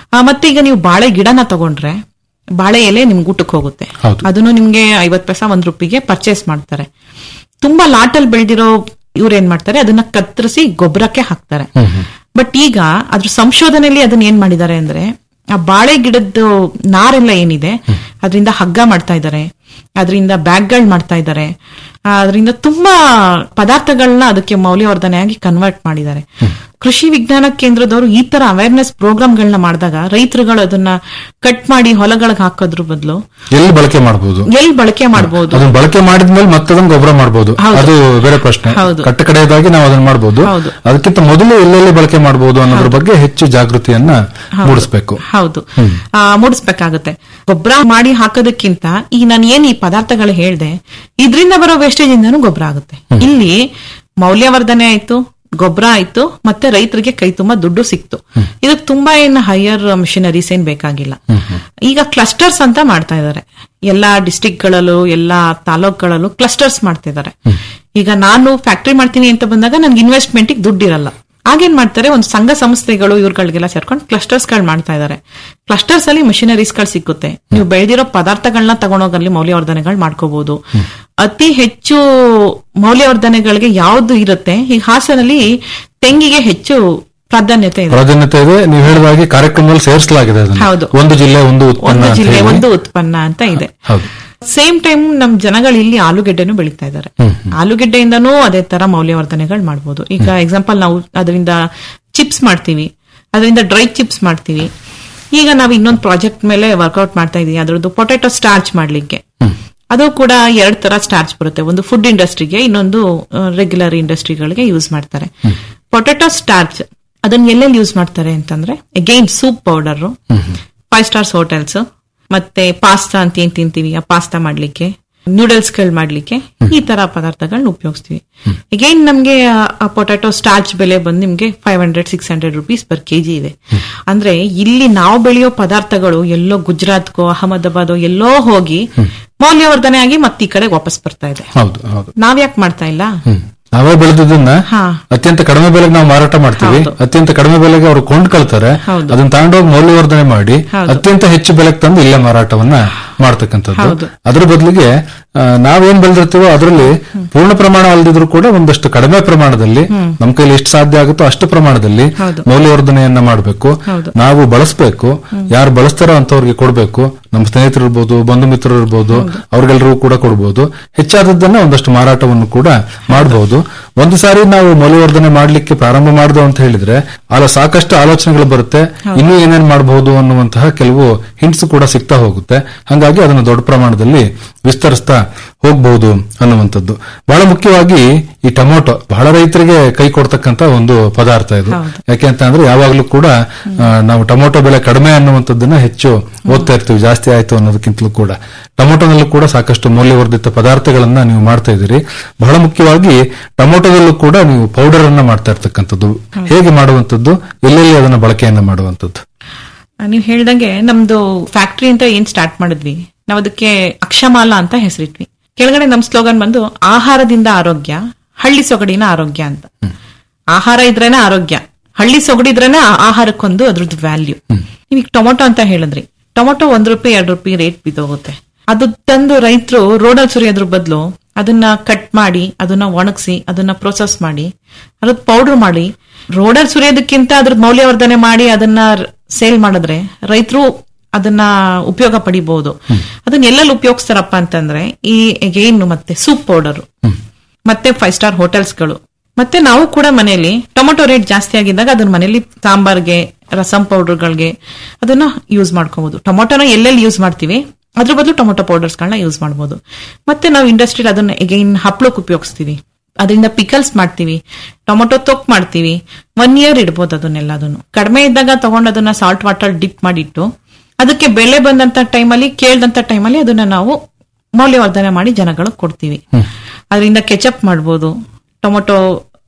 ಆ, ಮತ್ತೆ ಈಗ ನೀವು ಬಾಳೆ ಗಿಡನ ತಗೊಂಡ್ರೆ ಬಾಳೆ ಎಲೆ ನಿಮ್ಗೆ ಊಟಕ್ಕೆ ಹೋಗುತ್ತೆ ಹೌದು. ಅದನ್ನು ನಿಮ್ಗೆ ಐವತ್ ಪೈಸಾ ಒಂದ್ ರೂಪಿಗೆ ಪರ್ಚೇಸ್ ಮಾಡ್ತಾರೆ ತುಂಬಾ ಲಾಟಲ್ ಬೆಳೆದಿರೋ ಇವ್ರು ಏನ್ ಮಾಡ್ತಾರೆ ಅದನ್ನ ಕತ್ತರಿಸಿ ಗೊಬ್ಬರಕ್ಕೆ ಹಾಕ್ತಾರೆ ಬಟ್ ಈಗ ಅದ್ರ ಸಂಶೋಧನೆಯಲ್ಲಿ ಅದನ್ನ ಏನ್ ಮಾಡಿದ್ದಾರೆ ಅಂದ್ರೆ ಆ ಬಾಳೆ ಗಿಡದ್ದು ನಾರೆಲ್ಲ ಏನಿದೆ ಅದರಿಂದ ಹಗ್ಗ ಮಾಡ್ತಾ ಇದ್ದಾರೆ ಅದರಿಂದ ಬ್ಯಾಗ್ಗಳು ಮಾಡ್ತಾ ಇದ್ದಾರೆ ಅದರಿಂದ ತುಂಬಾ ಪದಾರ್ಥಗಳನ್ನ ಅದಕ್ಕೆ ಮೌಲ್ಯವರ್ಧನೆಯಾಗಿ ಕನ್ವರ್ಟ್ ಮಾಡಿದ್ದಾರೆ ಕೃಷಿ ವಿಜ್ಞಾನ ಕೇಂದ್ರದವರು ಈ ತರ ಅವೇರ್ನೆಸ್ ಪ್ರೋಗ್ರಾಮ್ಗಳನ್ನ ಮಾಡಿದಾಗ ರೈತರುಗಳು ಅದನ್ನ ಕಟ್ ಮಾಡಿ ಹೊಲಗಳಿಗೆ ಹಾಕೋದ್ರ ಬದಲು ಎಲ್ಲಿ ಬಳಕೆ ಮಾಡಬಹುದು ಎಲ್ಲಿ ಬಳಕೆ ಮಾಡಬಹುದು ಅದನ್ನ ಬಳಕೆ ಮಾಡಿದ್ಮೇಲೆ ಮತ್ತೆ ಅದನ್ನ ಗೊಬ್ಬರ ಮಾಡಬಹುದು ಹೌದು. ಅದು ಬೇರೆ ಪ್ರಶ್ನೆ ಹೌದು. ಕಟ್ಟ ಕಡೆಯದಾಗಿ ನಾವು ಅದನ್ನ ಮಾಡಬಹುದು ಹೌದು. ಅದಕ್ಕಿಂತ ಮೊದಲು ಎಲ್ಲೆಲ್ಲಿ ಬಳಕೆ ಮಾಡಬಹುದು ಅನ್ನೋದ್ರ ಬಗ್ಗೆ ಹೆಚ್ಚು ಜಾಗೃತಿಯನ್ನ ಮೂಡಿಸಬೇಕು ಹೌದು ಆ, ಮೂಡಿಸ್ಬೇಕಾಗುತ್ತೆ ಗೊಬ್ಬರ ಮಾಡಿ ಹಾಕೋದಕ್ಕಿಂತ ಈ ನಾನು ಏನ್ ಈ ಪದಾರ್ಥಗಳು ಹೇಳ್ದೆ ಇದರಿಂದ ಬರೋ ವೇಸ್ಟೇಜ್ ಇಂದನೂ ಗೊಬ್ಬರ ಆಗುತ್ತೆ ಇಲ್ಲಿ ಮೌಲ್ಯವರ್ಧನೆ ಆಯ್ತು ಗೊಬ್ಬರ ಆಯ್ತು ಮತ್ತೆ ರೈತರಿಗೆ ಕೈ ತುಂಬಾ ದುಡ್ಡು ಸಿಕ್ತು ಇದಕ್ಕೆ ತುಂಬಾ ಏನು ಹೈಯರ್ ಮಿಷನರೀಸ್ ಏನ್ ಬೇಕಾಗಿಲ್ಲ ಈಗ ಕ್ಲಸ್ಟರ್ಸ್ ಅಂತ ಮಾಡ್ತಾ ಇದ್ದಾರೆ ಎಲ್ಲಾ ಡಿಸ್ಟಿಕ್ಗಳಲ್ಲೂ ಎಲ್ಲಾ ತಾಲೂಕ್ಗಳಲ್ಲೂ ಕ್ಲಸ್ಟರ್ಸ್ ಮಾಡ್ತಾ ಇದ್ದಾರೆ ಈಗ ನಾನು ಫ್ಯಾಕ್ಟ್ರಿ ಮಾಡ್ತೀನಿ ಅಂತ ಬಂದಾಗ ನನ್ಗೆ ಇನ್ವೆಸ್ಟ್ಮೆಂಟ್ ದುಡ್ಡು ಇರಲ್ಲ ಆಗೇನ್ ಮಾಡ್ತಾರೆ ಒಂದು ಸಂಘ ಸಂಸ್ಥೆಗಳು ಇವ್ರಗಳಿಗೆಲ್ಲ ಸೇರ್ಕೊಂಡು ಕ್ಲಸ್ಟರ್ಸ್ ಗಳು ಮಾಡ್ತಾ ಇದ್ದಾರೆ ಕ್ಲಸ್ಟರ್ಸ್ ಅಲ್ಲಿ ಮಿಷನರೀಸ್ ಗಳು ಸಿಕ್ಕುತ್ತೆ ನೀವು ಬೆಳೆದಿರೋ ಪದಾರ್ಥಗಳನ್ನ ತಗೊಂಡೋಗಲ್ಲಿ ಮೌಲ್ಯವರ್ಧನೆಗಳು ಮಾಡ್ಕೋಬಹುದು ಅತಿ ಹೆಚ್ಚು ಮೌಲ್ಯವರ್ಧನೆಗಳಿಗೆ ಯಾವ್ದು ಇರುತ್ತೆ ಈಗ ಹಾಸನಲ್ಲಿ ತೆಂಗಿಗೆ ಹೆಚ್ಚು ಪ್ರಾಧಾನ್ಯತೆ ಇದೆ ಪ್ರಾಧಾನ್ಯತೆ ಇದೆ ನೀವು ಹೇಳಿದ ಹಾಗೆ ಕಾರ್ಯಕ್ರಮದಲ್ಲಿ ಸೇರಿಸಲಾಗಿದೆ ಅದನ್ನ. ಹೌದು. ಒಂದು ಜಿಲ್ಲೆ ಒಂದು ಉತ್ಪನ್ನ ಒಂದು ಅಂತ ಜಿಲ್ಲೆ ಹೇಳಿ. ಒಂದು ಉತ್ಪನ್ನ ಅಂತ ಇದೆ ಹೌದು ಸೇಮ್ ಟೈಮ್ ನಮ್ ಜನಗಳು ಇಲ್ಲಿ ಆಲೂಗೆಡ್ಡೆನೂ ಬೆಳೀತಾ ಇದ್ದಾರೆ ಆಲೂಗೆಡ್ಡೆಯಿಂದನೂ ಅದೇ ತರ ಮೌಲ್ಯವರ್ಧನೆಗಳು ಮಾಡ್ಬೋದು ಈಗ ಎಕ್ಸಾಂಪಲ್ ನಾವು ಅದರಿಂದ ಚಿಪ್ಸ್ ಮಾಡ್ತೀವಿ ಅದರಿಂದ ಡ್ರೈ ಚಿಪ್ಸ್ ಮಾಡ್ತೀವಿ ಈಗ ನಾವು ಇನ್ನೊಂದು ಪ್ರಾಜೆಕ್ಟ್ ಮೇಲೆ ವರ್ಕೌಟ್ ಮಾಡ್ತಾ ಇದೀವಿ ಅದರದ್ದು ಪೊಟೆಟೊ ಸ್ಟಾರ್ಚ್ ಮಾಡ್ಲಿಕ್ಕೆ ಅದು ಕೂಡ ಎರಡ್ ತರ ಸ್ಟಾರ್ಚ್ ಬರುತ್ತೆ ಒಂದು ಫುಡ್ ಇಂಡಸ್ಟ್ರಿಗೆ ಇನ್ನೊಂದು ರೆಗ್ಯುಲರ್ ಇಂಡಸ್ಟ್ರಿಗಳಿಗೆ ಯೂಸ್ ಮಾಡ್ತಾರೆ ಪೊಟೆಟೊ ಸ್ಟಾರ್ಚ್ ಅದನ್ನ ಎಲ್ಲೆಲ್ಲಿ ಯೂಸ್ ಮಾಡ್ತಾರೆ ಅಂತಂದ್ರೆ again soup powder five stars hotels ಮತ್ತೆ ಪಾಸ್ತಾ ಅಂತ ಏನ್ ತಿಂತೀವಿ ಆ ಪಾಸ್ತಾ ಮಾಡ್ಲಿಕ್ಕೆ ನೂಡಲ್ಸ್ ಗಳು ಮಾಡ್ಲಿಕ್ಕೆ ಈ ತರ ಪದಾರ್ಥಗಳನ್ನ ಉಪಯೋಗಿಸ್ತೀವಿ ಅಗೈನ್ ನಮ್ಗೆ ಆ ಪೊಟ್ಯಾಟೊ ಸ್ಟಾರ್ಚ್ ಬೆಲೆ ಬಂದು ನಿಮ್ಗೆ five hundred six hundred rupees per KG ಇದೆ ಅಂದ್ರೆ ಇಲ್ಲಿ ನಾವು ಬೆಳೆಯೋ ಪದಾರ್ಥಗಳು ಎಲ್ಲೋ ಗುಜರಾತ್ಗೋ ಅಹಮದಾಬಾದೋ ಎಲ್ಲೋ ಹೋಗಿ ಮೌಲ್ಯವರ್ಧನೆ ಆಗಿ ಮತ್ತೆ ಈ ಕಡೆ ವಾಪಸ್ ಬರ್ತಾ ಇದೆ ಹೌದು ಹೌದು ನಾವ್ಯಾಕ್ ಮಾಡ್ತಾ ಇಲ್ಲ ಹ್ಮ್. ನಾವೇ ಬೆಳೆದದನ್ನ ಹಾ. ಅತ್ಯಂತ ಕಡಿಮೆ ಬೆಲೆಗೆ ನಾವು ಮಾರಾಟ ಮಾಡ್ತೀವಿ ಹೌದು. ಅತ್ಯಂತ ಕಡಿಮೆ ಬೆಲೆಗೆ ಅವರು ಕೊಂಡ್ಕೊಳ್ತಾರೆ ಹೌದು. ಅದನ್ನ ತಗೊಂಡೋಗಿ ಮೌಲ್ಯವರ್ಧನೆ ಮಾಡಿ ಹೌದು. ಅತ್ಯಂತ ಹೆಚ್ಚು ಬೆಲೆಗೆ ತಂದು ಇಲ್ಲೇ ಮಾರಾಟವನ್ನ ಮಾಡ್ತಕ್ಕಂಥದ್ದು ಹೌದು. ಅದ್ರ ಬದಲಿಗೆ ಆ, ನಾವೇನ್ ಬೆಳೆದಿರ್ತೀವೋ ಅದರಲ್ಲಿ ಪೂರ್ಣ ಪ್ರಮಾಣ ಅಲ್ಲದಿದ್ರು ಕೂಡ ಒಂದಷ್ಟು ಕಡಿಮೆ ಪ್ರಮಾಣದಲ್ಲಿ ನಮ್ ಕೈಲಿ ಎಷ್ಟು ಸಾಧ್ಯ ಆಗುತ್ತೋ ಅಷ್ಟು ಪ್ರಮಾಣದಲ್ಲಿ ಹೌದು. ಮೌಲ್ಯವರ್ಧನೆಯನ್ನ ಮಾಡಬೇಕು ಹೌದು. ನಾವು ಬಳಸಬೇಕು ಯಾರು ಬಳಸ್ತಾರೋ ಅಂತವ್ರಿಗೆ ಕೊಡಬೇಕು ನಮ್ಮ ಸ್ನೇಹಿತರು ಇರ್ಬೋದು ಬಂಧು ಮಿತ್ರರು ಇರ್ಬೋದು ಅವ್ರಿಗೆಲ್ಲರಿಗೂ ಕೂಡ ಕೊಡ್ಬೋದು ಹೆಚ್ಚಾದದ್ದನ್ನ ಒಂದಷ್ಟು ಮಾರಾಟವನ್ನು ಕೂಡ ಮಾಡಬಹುದು ಒಂದು ಸಾರಿ ನಾವು ಮೌಲ್ಯವರ್ಧನೆ ಮಾಡ್ಲಿಕ್ಕೆ ಪ್ರಾರಂಭ ಮಾಡಿದ್ವು ಅಂತ ಹೇಳಿದ್ರೆ ಅಲ್ಲ ಸಾಕಷ್ಟು ಆಲೋಚನೆಗಳು ಬರುತ್ತೆ ಇನ್ನೂ ಏನೇನ್ ಮಾಡಬಹುದು ಅನ್ನುವಂತಹ ಕೆಲವು ಹಿಂಟ್ಸ್ ಕೂಡ ಸಿಗ್ತಾ ಹೋಗುತ್ತೆ ಹಾಗಾಗಿ ಅದನ್ನು ದೊಡ್ಡ ಪ್ರಮಾಣದಲ್ಲಿ ವಿಸ್ತರಿಸ್ತಾ ಹೋಗಬಹುದು ಅನ್ನುವಂಥದ್ದು ಬಹಳ ಮುಖ್ಯವಾಗಿ ಈ ಟೊಮೊಟೊ ಬಹಳ ರೈತರಿಗೆ ಕೈ ಕೊಡ್ತಕ್ಕಂತ ಒಂದು ಪದಾರ್ಥ ಇದು ಯಾಕೆ ಅಂತ ಅಂದ್ರೆ ಯಾವಾಗ್ಲೂ ಕೂಡ ಆ, ನಾವು ಟೊಮೊಟೊ ಬೆಲೆ ಕಡಿಮೆ ಅನ್ನುವಂಥದ್ದನ್ನ ಹೆಚ್ಚು ಓದ್ತಾ ಇರ್ತೀವಿ ಜಾಸ್ತಿ ಆಯ್ತು ಅನ್ನೋದಕ್ಕಿಂತಲೂ ಕೂಡ ಟೊಮೊಟೊನಲ್ಲೂ ಕೂಡ ಸಾಕಷ್ಟು ಮೌಲ್ಯವರ್ಧಿತ ಪದಾರ್ಥಗಳನ್ನ ನೀವು ಮಾಡ್ತಾ ಇದ್ದೀರಿ ಬಹಳ ಮುಖ್ಯವಾಗಿ ಟೊಮೊಟೊದಲ್ಲೂ ಕೂಡ ನೀವು ಪೌಡರ್ ಅನ್ನ ಮಾಡ್ತಾ ಇರ್ತಕ್ಕಂಥದ್ದು ಹೇಗೆ ಮಾಡುವಂಥದ್ದು ಎಲ್ಲೆಲ್ಲಿ ಅದನ್ನ ಬಳಕೆಯನ್ನ ಮಾಡುವಂಥದ್ದು ನೀವು ಹೇಳ್ದಂಗೆ ನಮ್ದು ಫ್ಯಾಕ್ಟ್ರಿ ಅಂತ ಏನ್ ಸ್ಟಾರ್ಟ್ ಮಾಡಿದ್ವಿ ನಾವ್ ಅದಕ್ಕೆ ಅಕ್ಷಮಾಲ ಅಂತ ಹೆಸರಿಟ್ವಿ ಕೆಳಗಡೆ ನಮ್ ಸ್ಲೋಗನ್ ಬಂದು ಆಹಾರದಿಂದ ಆರೋಗ್ಯ ಹಳ್ಳಿ ಸೊಗಡಿನ ಆರೋಗ್ಯ ಅಂತ ಆಹಾರ ಇದ್ರೇನೆ ಆರೋಗ್ಯ ಹಳ್ಳಿ ಸೊಗಡಿದ್ರೇನೆ ಆ ಆಹಾರಕ್ಕೊಂದು ಅದ್ರದ್ದು ವ್ಯಾಲ್ಯೂ ನೀವೀಗ ಟೊಮೊಟೊ ಅಂತ ಹೇಳಿದ್ರಿ ಟೊಮೊಟೊ ಒಂದ್ ರೂಪಾಯಿ ಎರಡು ರೂಪಾಯಿ ರೇಟ್ ಬಿದ್ದೋಗುತ್ತೆ ಅದು ತಂದು ರೈತರು ರೋಡಲ್ಲಿ ಸುರಿಯೋದ್ರ ಬದಲು ಅದನ್ನ ಕಟ್ ಮಾಡಿ ಅದನ್ನ ಒಣಗಿಸಿ ಅದನ್ನ ಪ್ರೊಸೆಸ್ ಮಾಡಿ ಅದ್ರದ್ದು ಪೌಡರ್ ಮಾಡಿ ರೋಡಲ್ಲಿ ಸುರಿಯೋದಕ್ಕಿಂತ ಅದ್ರದ್ದು ಮೌಲ್ಯವರ್ಧನೆ ಮಾಡಿ ಅದನ್ನ ಸೇಲ್ ಮಾಡಿದ್ರೆ ರೈತರು ಅದನ್ನ ಉಪಯೋಗ ಪಡಿಬಹುದು ಅದನ್ನ ಎಲ್ಲೆಲ್ಲಿ ಉಪಯೋಗಿಸ್ತಾರಪ್ಪ ಅಂತಂದ್ರೆ ಈ ಎಗೈನ್ ಮತ್ತೆ ಸೂಪ್ ಪೌಡರ್ ಮತ್ತೆ ಫೈವ್ ಸ್ಟಾರ್ ಹೋಟೆಲ್ಸ್ಗಳು ಮತ್ತೆ ನಾವು ಕೂಡ ಮನೆಯಲ್ಲಿ ಟೊಮೊಟೊ ರೇಟ್ ಜಾಸ್ತಿ ಆಗಿದ್ದಾಗ ಅದನ್ನ ಮನೆಯಲ್ಲಿ ಸಾಂಬಾರ್ಗೆ ರಸಂ ಪೌಡರ್ಗಳಿಗೆ ಅದನ್ನ ಯೂಸ್ ಮಾಡ್ಕೋಬಹುದು ಟೊಮೊಟೊನ ಎಲ್ಲೆಲ್ಲಿ ಯೂಸ್ ಮಾಡ್ತೀವಿ ಅದ್ರ ಬದಲು ಟೊಮೊಟೊ ಪೌಡರ್ಸ್ಗಳನ್ನ ಯೂಸ್ ಮಾಡಬಹುದು ಮತ್ತೆ ನಾವು ಇಂಡಸ್ಟ್ರಿಯಲ್ಲಿ ಅದನ್ನ ಎಗೈನ್ ಹಪ್ಳಕ್ಕೆ ಉಪಯೋಗಿಸ್ತೀವಿ ಅದರಿಂದ ಪಿಕಲ್ಸ್ ಮಾಡ್ತೀವಿ ಟೊಮೊಟೊ ತೊಕ್ ಮಾಡ್ತೀವಿ ಒನ್ ಇಯರ್ ಇಡ್ಬೋದು ಅದನ್ನೆಲ್ಲದನ್ನು ಕಡಿಮೆ ಇದ್ದಾಗ ತಗೊಂಡು ಅದನ್ನ ಸಾಲ್ಟ್ ವಾಟರ್ ಡಿಪ್ ಮಾಡಿಟ್ಟು ಅದಕ್ಕೆ ಬೆಲೆ ಬಂದಂತ ಟೈಮಲ್ಲಿ ಕೇಳ್ದಂತ ಟೈಮಲ್ಲಿ ಅದನ್ನ ನಾವು ಮೌಲ್ಯವರ್ಧನೆ ಮಾಡಿ ಜನಗಳಿಗೆ ಕೊಡ್ತೀವಿ ಅದರಿಂದ ಕೆಚಪ್ ಮಾಡ್ಬೋದು ಟೊಮೊಟೊ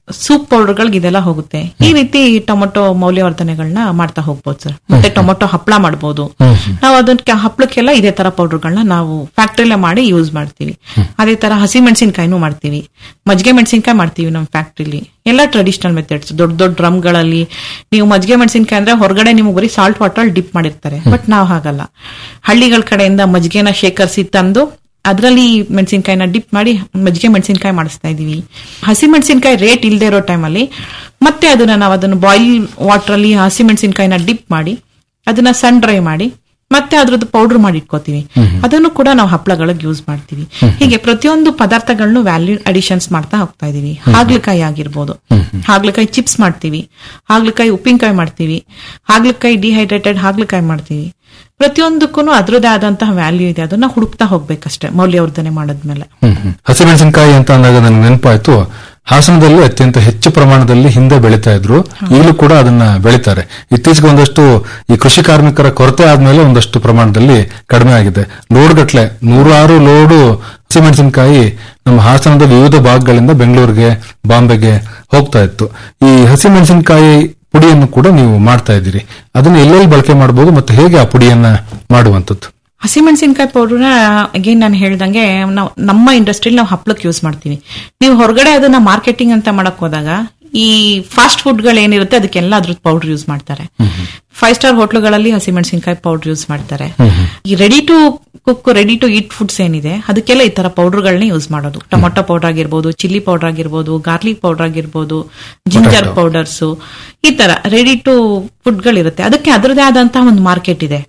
ಸೂಪ್ ಪೌಡರ್ಗಳಿಗೆ ಇದೆಲ್ಲ ಹೋಗುತ್ತೆ ಈ ರೀತಿ ಟೊಮೊಟೊ ಮೌಲ್ಯವರ್ಧನೆಗಳನ್ನ ಮಾಡ್ತಾ ಹೋಗ್ಬೋದು ಸರ್ ಮತ್ತೆ ಟೊಮೊಟೊ ಹಪ್ಪಳ ಮಾಡ್ಬೋದು ನಾವು ಅದಕ್ಕೆ ಹಪ್ಪಳಕ್ಕೆಲ್ಲ ಇದೇ ತರ ಪೌಡರ್ಗಳನ್ನ ನಾವು ಫ್ಯಾಕ್ಟ್ರಿಲೇ ಮಾಡಿ ಯೂಸ್ ಮಾಡ್ತೀವಿ ಅದೇ ತರ ಹಸಿ ಮೆಣಸಿನ್ಕಾಯಿನೂ ಮಾಡ್ತೀವಿ ಮಜ್ಜಿಗೆ ಮೆಣಸಿನ್ಕಾಯಿ ಮಾಡ್ತೀವಿ ನಮ್ಮ ಫ್ಯಾಕ್ಟ್ರಿಲಿ ಎಲ್ಲ ಟ್ರೆಡಿಷನಲ್ ಮೆಥಡ್ಸ್ ದೊಡ್ಡ ದೊಡ್ಡ ಡ್ರಮ್ಗಳಲ್ಲಿ ನೀವು ಮಜ್ಜಿಗೆ ಮೆಣಸಿನ್ಕಾಯಿ ಅಂದ್ರೆ ಹೊರಗಡೆ ನಿಮ್ಗೆ ಬರೀ ಸಾಲ್ಟ್ ವಾಟರ್ ಡಿಪ್ ಮಾಡಿರ್ತಾರೆ ಬಟ್ ನಾವು ಹಾಗಲ್ಲ ಹಳ್ಳಿಗಳ ಕಡೆಯಿಂದ ಮಜ್ಜಿಗೆನ ಶೇಖರಿಸಿ ತಂದು ಅದರಲ್ಲಿ ಮೆಣಸಿನ್ಕಾಯಿನ ಡಿಪ್ ಮಾಡಿ ಮಜ್ಜಿಗೆ ಮೆಣಸಿನ್ಕಾಯಿ ಮಾಡಿಸ್ತಾ ಇದೀವಿ ಹಸಿ ಮೆಣಸಿನ್ಕಾಯಿ ರೇಟ್ ಇಲ್ಲದೆ ಇರೋ ಟೈಮಲ್ಲಿ ಮತ್ತೆ ಅದನ್ನ ನಾವು ಅದನ್ನು ಬಾಯ್ಲ್ ವಾಟರ್ ಅಲ್ಲಿ ಹಸಿ ಮೆಣಸಿನ್ಕಾಯಿನ ಡಿಪ್ ಮಾಡಿ ಅದನ್ನ ಸನ್ ಡ್ರೈ ಮಾಡಿ ಮತ್ತೆ ಅದ್ರದ್ದು ಪೌಡರ್ ಮಾಡಿ ಇಟ್ಕೋತೀವಿ ಅದನ್ನು ಕೂಡ ನಾವು ಹಪ್ಪಳಗಳಿಗೆ ಯೂಸ್ ಮಾಡ್ತೀವಿ ಹೀಗೆ ಪ್ರತಿಯೊಂದು ಪದಾರ್ಥಗಳನ್ನು ವ್ಯಾಲ್ಯೂ ಅಡಿಷನ್ಸ್ ಮಾಡ್ತಾ ಹೋಗ್ತಾ ಇದೀವಿ ಹಾಗಲಕಾಯಿ ಆಗಿರ್ಬೋದು ಹಾಗಲಕಾಯಿ ಚಿಪ್ಸ್ ಮಾಡ್ತೀವಿ ಹಾಗಲಕಾಯಿ ಉಪ್ಪಿನಕಾಯಿ ಮಾಡ್ತೀವಿ ಹಾಗಲಕಾಯಿ ಡಿಹೈಡ್ರೇಟೆಡ್ ಹಾಗಲಕಾಯಿ ಮಾಡ್ತೀವಿ ಪ್ರತಿಯೊಂದಕ್ಕೂ ಅದ್ರದ್ದೇ ಆದಂತಹ ವ್ಯಾಲ್ಯೂ ಇದೆ ಅದನ್ನ ಹುಡುಕ್ತಾ ಹೋಗ್ಬೇಕಷ್ಟೇ ಮೌಲ್ಯವರ್ಧನೆ ಮಾಡಿದ್ಮೇಲೆ ಹ್ಮ್, ಹ್ಮ್. ಹಸಿಮೆಣಸಿನಕಾಯಿ ಅಂತ ಅಂದಾಗ ನನಗೆ ನೆನಪಾಯ್ತು ಹಾಸನದಲ್ಲಿ ಅತ್ಯಂತ ಹೆಚ್ಚು ಪ್ರಮಾಣದಲ್ಲಿ ಹಿಂದೆ ಬೆಳೀತಾ ಇದ್ರು ಈಗಲೂ ಕೂಡ ಅದನ್ನ ಬೆಳೀತಾರೆ ಇತ್ತೀಚೆಗೆ ಒಂದಷ್ಟು ಈ ಕೃಷಿ ಕಾರ್ಮಿಕರ ಕೊರತೆ ಆದ್ಮೇಲೆ ಒಂದಷ್ಟು ಪ್ರಮಾಣದಲ್ಲಿ ಕಡಿಮೆ ಆಗಿದೆ ಲೋಡ್ ಗಟ್ಲೆ ನೂರಾರು ಲೋಡು ಹಸಿಮೆಣಸಿನಕಾಯಿ ನಮ್ಮ ಹಾಸನದ ವಿವಿಧ ಭಾಗಗಳಿಂದ ಬೆಂಗಳೂರಿಗೆ ಬಾಂಬೆಗೆ ಹೋಗ್ತಾ ಇತ್ತು ಈ ಹಸಿಮೆಣಸಿನಕಾಯಿ ಪುಡಿಯನ್ನು ಕೂಡ ನೀವು ಮಾಡ್ತಾ ಇದ್ದೀರಿ ಅದನ್ನ ಎಲ್ಲೆಲ್ಲಿ ಬಳಕೆ ಮಾಡಬಹುದು ಮತ್ತೆ ಹೇಗೆ ಆ ಪುಡಿಯನ್ನ ಮಾಡುವಂತದ್ದು ಹಸಿಮೆಣಸಿನಕಾಯಿ ಪೌಡರ್ನ ಅಗೇನ್ ನಾನು ಹೇಳ್ದಂಗೆ ನಾವು ನಮ್ಮ ಇಂಡಸ್ಟ್ರಿಲಿ ನಾವು ಹಪ್ಳಕ್ಕೆ ಯೂಸ್ ಮಾಡ್ತೀವಿ ನೀವು ಹೊರಗಡೆ ಅದನ್ನ ಮಾರ್ಕೆಟಿಂಗ್ ಅಂತ ಮಾಡಕ್ ಹೋದಾಗ ಈ ಫಾಸ್ಟ್ ಫುಡ್ಗಳು ಏನಿರುತ್ತೆ ಅದಕ್ಕೆಲ್ಲ ಅದ್ರದ್ದು ಪೌಡರ್ ಯೂಸ್ ಮಾಡ್ತಾರೆ ಫೈವ್ ಸ್ಟಾರ್ ಹೋಟ್ಲುಗಳಲ್ಲಿ ಹಸಿಮೆಣಸಿನಕಾಯಿ ಪೌಡರ್ ಯೂಸ್ ಮಾಡ್ತಾರೆ ಈ ready to cook ready to eat foods ಏನಿದೆ ಅದಕ್ಕೆಲ್ಲ ಈ ತರ ಪೌಡರ್ಗಳನ್ನ ಯೂಸ್ ಮಾಡೋದು ಟೊಮೊಟೊ ಪೌಡರ್ ಆಗಿರ್ಬೋದು ಚಿಲ್ಲಿ ಪೌಡರ್ ಆಗಿರ್ಬೋದು ಗಾರ್ಲಿಕ್ ಪೌಡರ್ ಆಗಿರ್ಬೋದು ಜಿಂಜರ್ ಪೌಡರ್ಸ್ ಈ ತರ ರೆಡಿ ಟು ಫುಡ್ಗಳಿರುತ್ತೆ ಅದಕ್ಕೆ ಅದರದೇ ಆದಂತಹ ಒಂದು ಮಾರ್ಕೆಟ್ ಇದೆ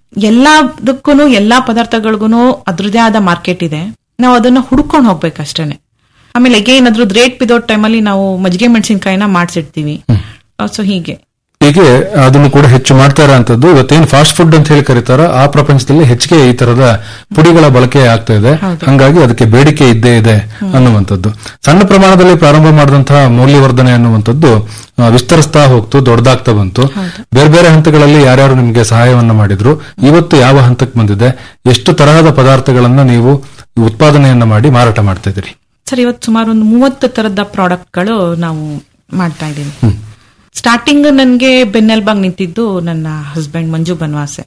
ಎಲ್ಲದಕ್ಕೂ ಎಲ್ಲಾ ಪದಾರ್ಥಗಳಿಗೂ ಅದ್ರದೇ ಆದ ಮಾರ್ಕೆಟ್ ಇದೆ ನಾವು ಅದನ್ನ ಹುಡ್ಕೊಂಡು ಹೋಗ್ಬೇಕಷ್ಟೇನೆ ಆಮೇಲೆ ಅಗೇನ್ ಅದ್ರದ್ದು ರೇಟ್ ಬಿದ್ದೋ ಟೈಮಲ್ಲಿ ನಾವು ಮಜ್ಜಿಗೆ ಮೆಣಸಿನ್ಕಾಯಿನ ಮಾಡ್ಸಿಡ್ತೀವಿ ಸೊ ಹೀಗೆ ಹೀಗೆ ಅದನ್ನು ಕೂಡ ಹೆಚ್ಚು ಮಾಡ್ತಾರೆ ಅಂತದ್ದು ಇವತ್ತೇನು ಫಾಸ್ಟ್ ಫುಡ್ ಅಂತ ಹೇಳಿ ಕರೀತಾರ ಆ ಪ್ರಪಂಚದಲ್ಲಿ ಹೆಚ್ಚಿಗೆ ಈ ತರದ ಪುಡಿಗಳ ಬಳಕೆ ಆಗ್ತಾ ಇದೆ ಹಂಗಾಗಿ ಅದಕ್ಕೆ ಬೇಡಿಕೆ ಇದ್ದೇ ಇದೆ ಅನ್ನುವಂಥದ್ದು ಸಣ್ಣ ಪ್ರಮಾಣದಲ್ಲಿ ಪ್ರಾರಂಭ ಮಾಡಿದಂತಹ ಮೌಲ್ಯವರ್ಧನೆ ಅನ್ನುವಂಥದ್ದು ಆ, ವಿಸ್ತರಿಸ್ತಾ ಹೋಗ್ತು ದೊಡ್ಡದಾಗ್ತಾ ಬಂತು ಬೇರೆ ಬೇರೆ ಹಂತಗಳಲ್ಲಿ ಯಾರ್ಯಾರು ನಿಮಗೆ ಸಹಾಯವನ್ನ ಮಾಡಿದ್ರು ಇವತ್ತು ಯಾವ ಹಂತಕ್ಕೆ ಬಂದಿದೆ ಎಷ್ಟು ತರಹದ ಪದಾರ್ಥಗಳನ್ನ ನೀವು ಉತ್ಪಾದನೆಯನ್ನ ಮಾಡಿ ಮಾರಾಟ ಮಾಡ್ತಾ ಇದ್ದೀರಿ ಸರ್ ಇವತ್ತು ಸುಮಾರು ಒಂದು ಮೂವತ್ತು ತರದ ಪ್ರಾಡಕ್ಟ್ಗಳು ನಾವು ಮಾಡ್ತಾ ಇದ್ದೀವಿ ಸ್ಟಾರ್ಟಿಂಗ್ ನನಗೆ ಬೆನ್ನೆಲ್ಬಾಗ್ ನಿಂತಿದ್ದು ನನ್ನ ಹಸ್ಬೆಂಡ್ ಮಂಜು ಬನ್ವಾಸೆ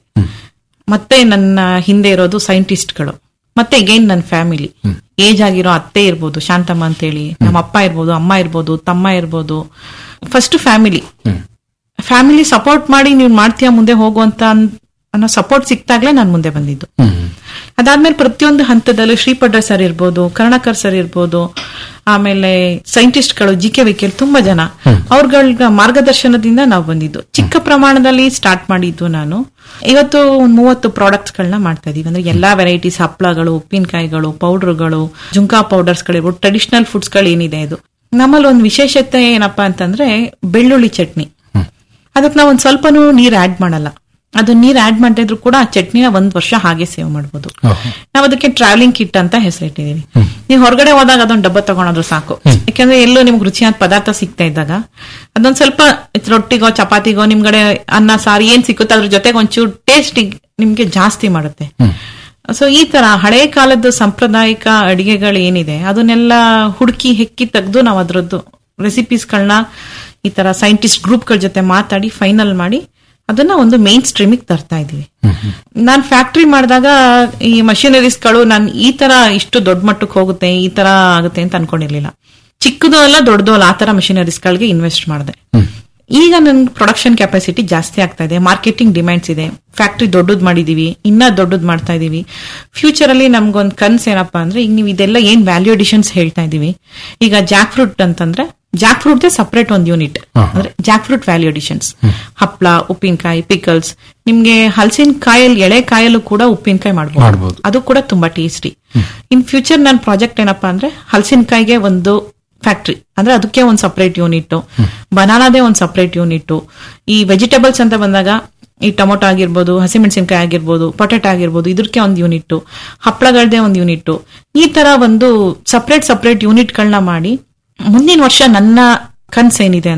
ಮತ್ತೆ ನನ್ನ ಹಿಂದೆ ಇರೋದು ಸೈಂಟಿಸ್ಟ್ಗಳು ಮತ್ತೆ ಅಗೈನ್ ನನ್ನ ಫ್ಯಾಮಿಲಿ ಏಜ್ ಆಗಿರೋ ಅತ್ತೆ ಇರ್ಬೋದು ಶಾಂತಮ್ಮ ಅಂತೇಳಿ ನಮ್ಮ ಅಪ್ಪ ಇರ್ಬೋದು ಅಮ್ಮ ಇರ್ಬೋದು ತಮ್ಮ ಇರ್ಬೋದು ಫಸ್ಟ್ ಫ್ಯಾಮಿಲಿ ಫ್ಯಾಮಿಲಿ ಸಪೋರ್ಟ್ ಮಾಡಿ ನೀವು ಮಾಡ್ತೀಯಾ ಮುಂದೆ ಹೋಗುವಂತ ಅನ್- ಅನ್ನೋ ಸಪೋರ್ಟ್ ಸಿಕ್ತಾಗ್ಲೇ ನಾನು ಮುಂದೆ ಬಂದಿದ್ದು ಅದಾದ್ಮೇಲೆ ಪ್ರತಿಯೊಂದು ಹಂತದಲ್ಲೂ ಶ್ರೀಪಡ್ರ ಸರ್ ಇರ್ಬೋದು ಕರ್ಣಕರ್ ಸರ್ ಇರ್ಬೋದು ಆಮೇಲೆ ಸೈಂಟಿಸ್ಟ್ಗಳು ಜಿ ಕೆ ವಿಕೆಲ್ ತುಂಬಾ ಜನ ಅವ್ರಗಳ ಮಾರ್ಗದರ್ಶನದಿಂದ ನಾವು ಬಂದಿದ್ದು ಚಿಕ್ಕ ಪ್ರಮಾಣದಲ್ಲಿ ಸ್ಟಾರ್ಟ್ ಮಾಡಿದ್ದು ನಾನು ಇವತ್ತು ಒಂದ್ ಮೂವತ್ತು ಪ್ರಾಡಕ್ಟ್ಸ್ ಗಳನ್ನ ಮಾಡ್ತಾ ಇದೀವಿ ಅಂದ್ರೆ ಎಲ್ಲಾ ವೆರೈಟೀಸ್ ಹಪ್ಪಳಗಳು ಉಪ್ಪಿನಕಾಯಿಗಳು ಪೌಡರ್ಗಳು ಜುಂಕಾ ಪೌಡರ್ಸ್ ಗಳಿರ್ಬೋದು ಟ್ರೆಡಿಷನಲ್ ಫುಡ್ಸ್ ಗಳು ಏನಿದೆ ಇದು ನಮ್ಮಲ್ಲಿ ಒಂದು ವಿಶೇಷತೆ ಏನಪ್ಪಾ ಅಂತಂದ್ರೆ ಬೆಳ್ಳುಳ್ಳಿ ಚಟ್ನಿ ಅದಕ್ಕೆ ನಾವು ಒಂದ್ ಸ್ವಲ್ಪನೂ ನೀರ್ ಆಡ್ ಮಾಡಲ್ಲ ಅದು ನೀರ್ ಆಡ್ ಮಾಡದೇ ಇದ್ರು ಕೂಡ ಆ ಚಟ್ನಿನ ಒಂದ್ ವರ್ಷ ಹಾಗೆ ಸೇವ್ ಮಾಡಬಹುದು ನಾವು ಅದಕ್ಕೆ ಟ್ರಾವೆಲಿಂಗ್ ಕಿಟ್ ಅಂತ ಹೆಸರಿಟ್ಟಿದೀವಿ ನೀವು ಹೊರಗಡೆ ಹೋದಾಗ ಅದೊಂದು ಡಬ್ಬ ತಗೊಂಡ್ರು ಸಾಕು ಯಾಕಂದ್ರೆ ಎಲ್ಲೋ ನಿಮ್ಗೆ ರುಚಿಯಾದ ಪದಾರ್ಥ ಸಿಗ್ತಾ ಇದ್ದಾಗ ಅದೊಂದ್ ಸ್ವಲ್ಪ ರೊಟ್ಟಿಗೋ ಚಪಾತಿಗೋ ನಿಮ್ಗಡೆ ಅನ್ನ ಸಾರು ಏನ್ ಸಿಕ್ಕುತ್ತೆ ಅದ್ರ ಜೊತೆಗೆ ಒಂಚೂರು ಟೇಸ್ಟ್ ನಿಮ್ಗೆ ಜಾಸ್ತಿ ಮಾಡುತ್ತೆ ಸೊ ಈ ತರ ಹಳೆ ಕಾಲದ ಸಾಂಪ್ರದಾಯಿಕ ಅಡಿಗೆಗಳು ಏನಿದೆ ಅದನ್ನೆಲ್ಲ ಹುಡುಕಿ ಹೆಕ್ಕಿ ತೆಗೆದು ನಾವು ಅದ್ರದ್ದು ರೆಸಿಪೀಸ್ಗಳನ್ನ ಈ ತರ ಸೈಂಟಿಸ್ಟ್ ಗ್ರೂಪ್ಗಳ ಜೊತೆ ಮಾತಾಡಿ ಫೈನಲ್ ಮಾಡಿ ಅದನ್ನ ಒಂದು ಮೇನ್ ಸ್ಟ್ರೀಮಿಗೆ ತರ್ತಾ ಇದೀವಿ ನಾನ್ ಫ್ಯಾಕ್ಟ್ರಿ ಮಾಡಿದಾಗ ಈ ಮಷಿನರೀಸ್ಗಳು ನಾನು ಈ ತರ ಇಷ್ಟು ದೊಡ್ಡ ಮಟ್ಟಕ್ಕೆ ಹೋಗುತ್ತೆ ಈ ತರ ಆಗುತ್ತೆ ಅಂತ ಅನ್ಕೊಂಡಿರ್ಲಿಲ್ಲ ಚಿಕ್ಕದು ಅಲ್ಲ ದೊಡ್ಡದು ಅಲ್ಲ ಆ ತರ ಗಳಿಗೆ ಇನ್ವೆಸ್ಟ್ ಮಾಡಿದೆ ಈಗ ನನ್ ಪ್ರೊಡಕ್ಷನ್ ಕೆಪಾಸಿಟಿ ಜಾಸ್ತಿ ಆಗ್ತಾ ಇದೆ ಮಾರ್ಕೆಟಿಂಗ್ ಡಿಮ್ಯಾಂಡ್ಸ್ ಇದೆ ಫ್ಯಾಕ್ಟ್ರಿ ದೊಡ್ಡದ್ ಮಾಡಿದೀವಿ ಇನ್ನ ದೊಡ್ಡದ್ ಮಾಡ್ತಾ ಇದೀವಿ ಫ್ಯೂಚರ್ ಅಲ್ಲಿ ನಮ್ಗೊಂದ್ ಕನ್ಸ್ ಏನಪ್ಪಾ ಅಂದ್ರೆ ಈಗ ನೀವು ಇದೆಲ್ಲ ಏನ್ ವ್ಯಾಲ್ಯೂ ಅಡಿಷನ್ಸ್ ಹೇಳ್ತಾ ಇದೀವಿ ಈಗ ಜಾಕ್ ಫ್ರೂಟ್ ಅಂತಂದ್ರೆ ಜಾಕ್ ಫ್ರೂಟ್ ಸಪರೇಟ್ ಒಂದು ಯೂನಿಟ್ ಅಂದ್ರೆ ಜಾಕ್ ಫ್ರೂಟ್ ವ್ಯಾಲ್ಯೂ ಅಡಿಷನ್ಸ್ ಹಪ್ಳ ಉಪ್ಪಿನಕಾಯಿ ಪಿಕಲ್ಸ್ ನಿಮ್ಗೆ ಹಲಸಿನ ಕಾಯಲ್ಲಿ ಎಳೆ ಕಾಯಲ್ಲೂ ಕೂಡ ಉಪ್ಪಿನಕಾಯಿ ಮಾಡ್ಬೋದು. ಮಾಡಬಹುದು ಅದು ಕೂಡ ತುಂಬಾ ಟೇಸ್ಟಿ ಇನ್ ಫ್ಯೂಚರ್ ನನ್ನ ಪ್ರಾಜೆಕ್ಟ್ ಏನಪ್ಪಾ ಅಂದ್ರೆ ಹಲಸಿನಕಾಯಿಗೆ ಒಂದು ಫ್ಯಾಕ್ಟ್ರಿ ಅಂದ್ರೆ ಅದಕ್ಕೆ ಒಂದು ಸಪರೇಟ್ ಯೂನಿಟ್ ಬನಾನಾದೇ ಒಂದು ಸಪರೇಟ್ ಯೂನಿಟ್ ಈ ವೆಜಿಟೇಬಲ್ಸ್ ಅಂತ ಬಂದಾಗ ಈ ಟೊಮೊಟೊ ಆಗಿರ್ಬೋದು ಹಸಿಮೆಣಸಿನಕಾಯಿ ಆಗಿರ್ಬೋದು ಪೊಟೆಟೊ ಆಗಿರ್ಬೋದು ಇದಕ್ಕೆ ಒಂದು ಯೂನಿಟ್ ಹಪ್ಪಳಗಳದೇ ಒಂದು ಯೂನಿಟ್ ಈ ತರ ಒಂದು ಸಪರೇಟ್ ಸಪರೇಟ್ ಯೂನಿಟ್ಗಳನ್ನ ಮಾಡಿ ಮುಂದಿನ ವರ್ಷ ನನ್ನ ಕನ್ಸ್ ಏನಿದೆ ಅಂದ್ರೆ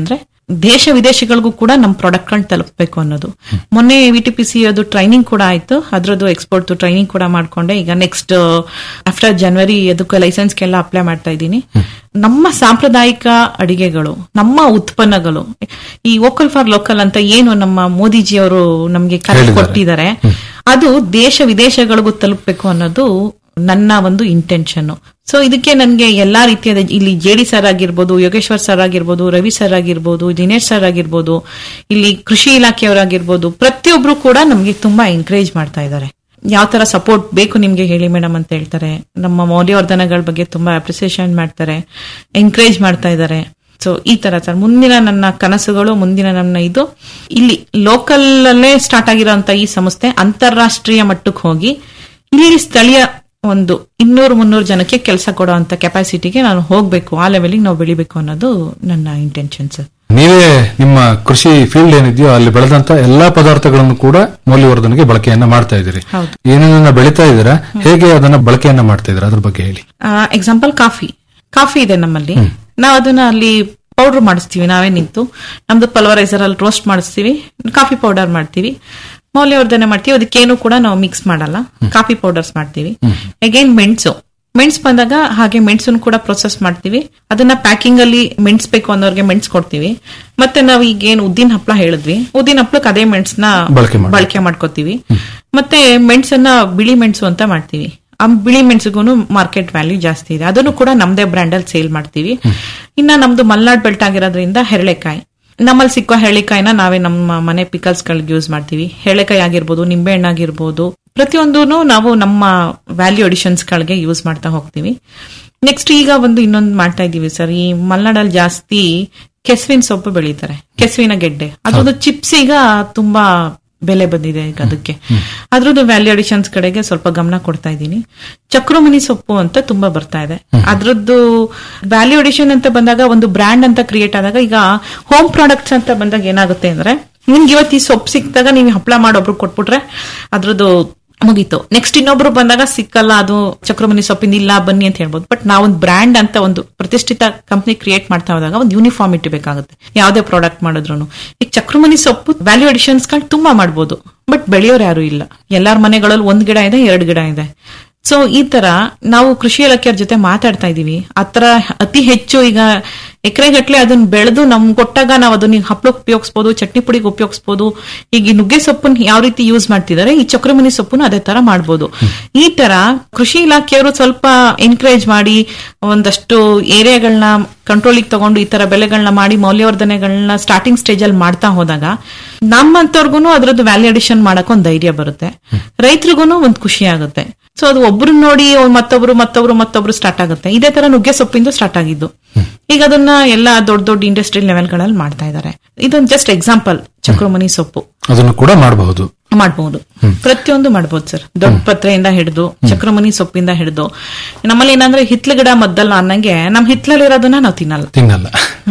ದೇಶ ವಿದೇಶಗಳಿಗೂ ಕೂಡ ನಮ್ಮ ಪ್ರಾಡಕ್ಟ್ಗಳನ್ನ ತಲುಪಬೇಕು ಅನ್ನೋದು ಮೊನ್ನೆ ವಿ ಟಿ ಪಿ ಸಿ ಅದು ಟ್ರೈನಿಂಗ್ ಕೂಡ ಆಯ್ತು ಅದ್ರದ್ದು ಎಕ್ಸ್ಪೋರ್ಟ್ ಟ್ರೈನಿಂಗ್ ಕೂಡ ಮಾಡ್ಕೊಂಡೆ ಈಗ ನೆಕ್ಸ್ಟ್ ಆಫ್ಟರ್ ಜನವರಿ ಅದಕ್ಕೆ ಲೈಸೆನ್ಸ್ಗೆಲ್ಲ ಅಪ್ಲೈ ಮಾಡ್ತಾ ಇದ್ದೀನಿ ನಮ್ಮ ಸಾಂಪ್ರದಾಯಿಕ ಅಡಿಗೆಗಳು ನಮ್ಮ ಉತ್ಪನ್ನಗಳು ಈ ವೋಕಲ್ ಫಾರ್ ಲೋಕಲ್ ಅಂತ ಏನು ನಮ್ಮ ಮೋದಿಜಿಯವರು ನಮ್ಗೆ ಕರೆ ಹೇಳಿದ್ದಾರೆ. ಕೊಟ್ಟಿದ್ದಾರೆ ಅದು ದೇಶ ವಿದೇಶಗಳಿಗೂ ತಲುಪಬೇಕು ಅನ್ನೋದು ನನ್ನ ಒಂದು ಇಂಟೆನ್ಷನ್ ಸೊ ಇದಕ್ಕೆ ನನಗೆ ಎಲ್ಲಾ ರೀತಿಯಾದ ಇಲ್ಲಿ ಜೆ ಡಿ ಸರ್ ಆಗಿರ್ಬೋದು ಯೋಗೇಶ್ವರ್ ಸರ್ ಆಗಿರ್ಬೋದು ರವಿ ಸರ್ ಆಗಿರ್ಬೋದು ದಿನೇಶ್ ಸರ್ ಆಗಿರ್ಬೋದು ಇಲ್ಲಿ ಕೃಷಿ ಇಲಾಖೆಯವರಾಗಿರ್ಬೋದು ಪ್ರತಿಯೊಬ್ರು ಕೂಡ ನಮ್ಗೆ ತುಂಬಾ ಎಂಕರೇಜ್ ಮಾಡ್ತಾ ಇದ್ದಾರೆ ಯಾವ ತರ ಸಪೋರ್ಟ್ ಬೇಕು ನಿಮ್ಗೆ ಹೇಳಿ ಮೇಡಮ್ ಅಂತ ಹೇಳ್ತಾರೆ ನಮ್ಮ ಮೌಲ್ಯವರ್ಧನಗಳ ಬಗ್ಗೆ ತುಂಬಾ ಅಪ್ರಿಸಿಯೇಷನ್ ಮಾಡ್ತಾರೆ ಎಂಕರೇಜ್ ಮಾಡ್ತಾ ಇದ್ದಾರೆ ಸೊ ಈ ತರ ಸರ್ ಮುಂದಿನ ನನ್ನ ಕನಸುಗಳು ಮುಂದಿನ ನನ್ನ ಇದು ಇಲ್ಲಿ ಲೋಕಲ್ ಅಲ್ಲೇ ಸ್ಟಾರ್ಟ್ ಆಗಿರೋಂತ ಈ ಸಂಸ್ಥೆ ಅಂತಾರಾಷ್ಟ್ರೀಯ ಮಟ್ಟಕ್ಕೆ ಹೋಗಿ ಇಲ್ಲಿ ಸ್ಥಳೀಯ ಒಂದು ಇನ್ನೂರು ಮುನ್ನೂರು ಜನಕ್ಕೆ ಕೆಲಸ ಕೊಡೋ ಅಂತ ಕೆಪಾಸಿಟಿಗೆ ನಾನು ಹೋಗ್ಬೇಕು ಆ ಲೆವೆಲ್ಗೆ ನಾವು ಬೆಳಿಬೇಕು ಅನ್ನೋದು ನನ್ನ ಇಂಟೆನ್ಷನ್ ಸರ್ ನೀವೇ ನಿಮ್ಮ ಕೃಷಿ ಫೀಲ್ಡ್ ಏನಿದೆಯೋ ಅಲ್ಲಿ ಬೆಳೆದಂತ ಎಲ್ಲಾ ಪದಾರ್ಥಗಳನ್ನು ಕೂಡ ಮೌಲ್ಯವರ್ಧನೆಗೆ ಬಳಕೆಯನ್ನ ಮಾಡ್ತಾ ಇದ್ದೀರಿ ಹೌದು. ಏನೇನನ್ನ ಬೆಳೀತಾ ಇದ್ದೀರಾ ಹೇಗೆ ಅದನ್ನ ಬಳಕೆಯನ್ನ ಮಾಡ್ತಾ ಇದ್ದೀರಾ ಅದ್ರ ಬಗ್ಗೆ ಹೇಳಿ ಎಕ್ಸಾಂಪಲ್ ಕಾಫಿ ಕಾಫಿ ಇದೆ ನಮ್ಮಲ್ಲಿ ನಾವು ಅದನ್ನ ಅಲ್ಲಿ ಪೌಡರ್ ಮಾಡಿಸ್ತೀವಿ ನಾವೇ ನಿಂತು ನಮ್ದು ಪಲ್ವರೈಸರ್ ಅಲ್ಲಿ ರೋಸ್ಟ್ ಮಾಡಿಸ್ತೀವಿ ಕಾಫಿ ಪೌಡರ್ ಮಾಡ್ತೀವಿ ಮೌಲ್ಯವರ್ಧನೆ ಮಾಡ್ತೀವಿ ಅದಕ್ಕೇನು ಕೂಡ ನಾವು ಮಿಕ್ಸ್ ಮಾಡಲ್ಲ ಕಾಫಿ ಪೌಡರ್ಸ್ ಮಾಡ್ತೀವಿ ಅಗೇನ್ ಮೆಣಸು ಮೆಣಸು ಬಂದಾಗ ಹಾಗೆ ಮೆಣಸನ್ನು ಕೂಡ ಪ್ರೊಸೆಸ್ ಮಾಡ್ತೀವಿ ಅದನ್ನ ಪ್ಯಾಕಿಂಗ್ ಅಲ್ಲಿ ಮೆಣಸ್ಬೇಕು ಅನ್ನೋರ್ಗೆ ಮೆಣಸು ಕೊಡ್ತೀವಿ ಮತ್ತೆ ನಾವು ಈಗ ಏನು ಉದ್ದಿನ ಹಪ್ಪಳ ಹೇಳಿದ್ವಿ ಉದ್ದಿನ ಹಪ್ಪಳಕ್ಕೆ ಅದೇ ಮೆಣಸನ್ನ ಬಳಕೆ ಮಾಡಿ. ಬಳಕೆ ಮಾಡ್ಕೋತೀವಿ ಮತ್ತೆ ಮೆಣಸನ್ನ ಬಿಳಿ ಮೆಣಸು ಅಂತ ಮಾಡ್ತೀವಿ ಆ ಬಿಳಿ ಮೆಣಸಿಗೂ ಮಾರ್ಕೆಟ್ ವ್ಯಾಲ್ಯೂ ಜಾಸ್ತಿ ಇದೆ ಅದನ್ನು ಕೂಡ ನಮ್ದೇ ಬ್ರ್ಯಾಂಡ್ ಅಲ್ಲಿ ಸೇಲ್ ಮಾಡ್ತೀವಿ ಇನ್ನ ನಮ್ದು ಮಲ್ನಾಡ್ ಬೆಲ್ಟ್ ಆಗಿರೋದ್ರಿಂದ ಹೆರಳೆಕಾಯಿ ನಮ್ಮಲ್ಲಿ ಸಿಕ್ಕೋ ಹೆರಳಿಕಾಯಿನ ನಾವೇ ನಮ್ಮ ಮನೆ ಪಿಕಲ್ಸ್ ಗಳಿಗೆ ಯೂಸ್ ಮಾಡ್ತೀವಿ ಹೆರಳೆಕಾಯಿ ಆಗಿರ್ಬೋದು ನಿಂಬೆ ಹಣ್ಣು ಆಗಿರ್ಬೋದು ಪ್ರತಿಯೊಂದೂ ನಾವು ನಮ್ಮ ವ್ಯಾಲ್ಯೂ ಅಡಿಷನ್ಸ್ ಗಳಿಗೆ ಯೂಸ್ ಮಾಡ್ತಾ ಹೋಗ್ತೀವಿ ನೆಕ್ಸ್ಟ್ ಈಗ ಒಂದು ಇನ್ನೊಂದು ಮಾಡ್ತಾ ಇದೀವಿ ಸರ್ ಈ ಮಲ್ನಾಡಲ್ಲಿ ಜಾಸ್ತಿ ಕೆಸುವಿನ ಸೊಪ್ಪು ಬೆಳೀತಾರೆ ಕೆಸುವಿನ ಗೆಡ್ಡೆ ಅದೊಂದು ಚಿಪ್ಸ್ ಈಗ ತುಂಬಾ ಬೆಲೆ ಬಂದಿದೆ ಈಗ ಅದಕ್ಕೆ ಅದ್ರದ್ದು ವ್ಯಾಲ್ಯೂ ಅಡಿಷನ್ಸ್ ಕಡೆಗೆ ಸ್ವಲ್ಪ ಗಮನ ಕೊಡ್ತಾ ಇದ್ದೀನಿ ಚಕ್ರಮಣಿ ಸೊಪ್ಪು ಅಂತ ತುಂಬಾ ಬರ್ತಾ ಇದೆ ಅದ್ರದ್ದು ವ್ಯಾಲ್ಯೂ ಅಡಿಷನ್ ಅಂತ ಬಂದಾಗ ಒಂದು ಬ್ರ್ಯಾಂಡ್ ಅಂತ ಕ್ರಿಯೇಟ್ ಆದಾಗ ಈಗ ಹೋಮ್ ಪ್ರಾಡಕ್ಟ್ಸ್ ಅಂತ ಬಂದಾಗ ಏನಾಗುತ್ತೆ ಅಂದ್ರೆ ನಿಮ್ಗೆ ಇವತ್ತು ಈ ಸೊಪ್ಪು ಸಿಕ್ಕಿದಾಗ ನೀವು ಹಪ್ಪಳ ಮಾಡೊಬ್ರು ಕೊಟ್ಬಿಟ್ರೆ ಅದ್ರದ್ದು ಮುಗೀತು ನೆಕ್ಸ್ಟ್ ಇನ್ನೊಬ್ರು ಬಂದಾಗ ಸಿಕ್ಕಲ್ಲ ಅದು ಚಕ್ರಮಣಿ ಸೊಪ್ಪಿಂದ ಇಲ್ಲ ಬನ್ನಿ ಅಂತ ಹೇಳ್ಬೋದು ಬಟ್ ನಾವೊಂದು ಬ್ರ್ಯಾಂಡ್ ಅಂತ ಒಂದು ಪ್ರತಿಷ್ಠಿತ ಕಂಪ್ನಿ ಕ್ರಿಯೇಟ್ ಮಾಡ್ತಾ ಹೋದಾಗ ಒಂದು ಯೂನಿಫಾರ್ಮಿಟಿ ಬೇಕಾಗುತ್ತೆ ಯಾವುದೇ ಪ್ರಾಡಕ್ಟ್ ಮಾಡಿದ್ರು ಈಗ ಚಕ್ರಮಣಿ ಸೊಪ್ಪು ವ್ಯಾಲ್ಯೂ ಅಡಿಷನ್ಸ್ ಗಳು ತುಂಬಾ ಮಾಡ್ಬೋದು ಬಟ್ ಬೆಳೆಯೋರು ಯಾರು ಇಲ್ಲ ಎಲ್ಲಾರ ಮನೆಗಳಲ್ಲಿ ಒಂದ್ ಗಿಡ ಇದೆ ಎರಡು ಗಿಡ ಇದೆ ಸೊ ಈ ತರ ನಾವು ಕೃಷಿ ಇಲಾಖೆಯವ್ರ ಜೊತೆ ಮಾತಾಡ್ತಾ ಇದೀವಿ ಆತರ ಅತಿ ಹೆಚ್ಚು ಈಗ ಎಕರೆಗಟ್ಲೆ ಅದನ್ನ ಬೆಳೆದು ನಮ್ಗೆ ಕೊಟ್ಟಾಗ ನಾವು ಅದನ್ನ ಈಗ ಹಪ್ಪಳಕ್ಕೆ ಉಪಯೋಗಿಸ್ಬೋದು ಚಟ್ನಿ ಪುಡಿಗೆ ಉಪಯೋಗಿಸ್ಬೋದು ಈಗ ಈ ನುಗ್ಗೆ ಸೊಪ್ಪನ್ನ ಯಾವ ರೀತಿ ಯೂಸ್ ಮಾಡ್ತಿದ್ದಾರೆ ಈ ಚಕ್ರಮಣಿ ಸೊಪ್ಪನ್ನು ಅದೇ ತರ ಮಾಡ್ಬೋದು ಈ ತರ ಕೃಷಿ ಇಲಾಖೆಯವರು ಸ್ವಲ್ಪ ಎನ್ಕರೇಜ್ ಮಾಡಿ ಒಂದಷ್ಟು ಏರಿಯಾಗಳನ್ನ ಕಂಟ್ರೋಲಿಗೆ ತಗೊಂಡು ಈ ತರ ಬೆಳೆಗಳನ್ನ ಮಾಡಿ ಮೌಲ್ಯವರ್ಧನೆಗಳನ್ನ ಸ್ಟಾರ್ಟಿಂಗ್ ಸ್ಟೇಜ್ ಅಲ್ಲಿ ಮಾಡ್ತಾ ಹೋದಾಗ ನಮ್ಮಂತವ್ರಿಗೂ ಅದ್ರದ್ದು ವ್ಯಾಲ್ಯೂ ಅಡಿಷನ್ ಮಾಡಕ್ ಒಂದ್ ಧೈರ್ಯ ಬರುತ್ತೆ ರೈತರಿಗೂ ಒಂದ್ ಖುಷಿ ಆಗುತ್ತೆ ಸೊ ಅದು ಒಬ್ರು ನೋಡಿ ಮತ್ತೊಬ್ರು ಮತ್ತೊಬ್ರು ಮತ್ತೊಬ್ರು ಸ್ಟಾರ್ಟ್ ಆಗುತ್ತೆ ಇದೇ ತರ ನುಗ್ಗೆ ಸೊಪ್ಪಿಂದ ಸ್ಟಾರ್ಟ್ ಆಗಿದ್ದು ಈಗ ಅದನ್ನ ಎಲ್ಲ ದೊಡ್ಡ ದೊಡ್ಡ ಇಂಡಸ್ಟ್ರಿಯಲ್ ಲೆವೆಲ್ಗಳಲ್ಲಿ ಮಾಡ್ತಾ ಇದ್ದಾರೆ ಇದೊಂದು ಜಸ್ಟ್ ಎಕ್ಸಾಂಪಲ್ ಚಕ್ರಮಣಿ ಸೊಪ್ಪು ಅದನ್ನು ಕೂಡ ಮಾಡಬಹುದು ಮಾಡಬಹುದು ಪ್ರತಿಯೊಂದು ಮಾಡಬಹುದು ಸರ್ ದೊಡ್ಡ ಪತ್ರೆಯಿಂದ ಹಿಡಿದು ಚಕ್ರಮಣಿ ಸೊಪ್ಪಿಂದ ಹಿಡಿದು ನಮ್ಮಲ್ಲಿ ಏನಂದ್ರೆ ಹಿತ್ಲ ಗಿಡ ಮದ್ದಲ್ಲ ಅನ್ನಂಗೆ ನಮ್ ಹಿತ್ಲಲ್ಲಿರೋದನ್ನ ನಾವು ತಿನ್ನಲ್ಲ ತಿನ್ನಲ್ಲ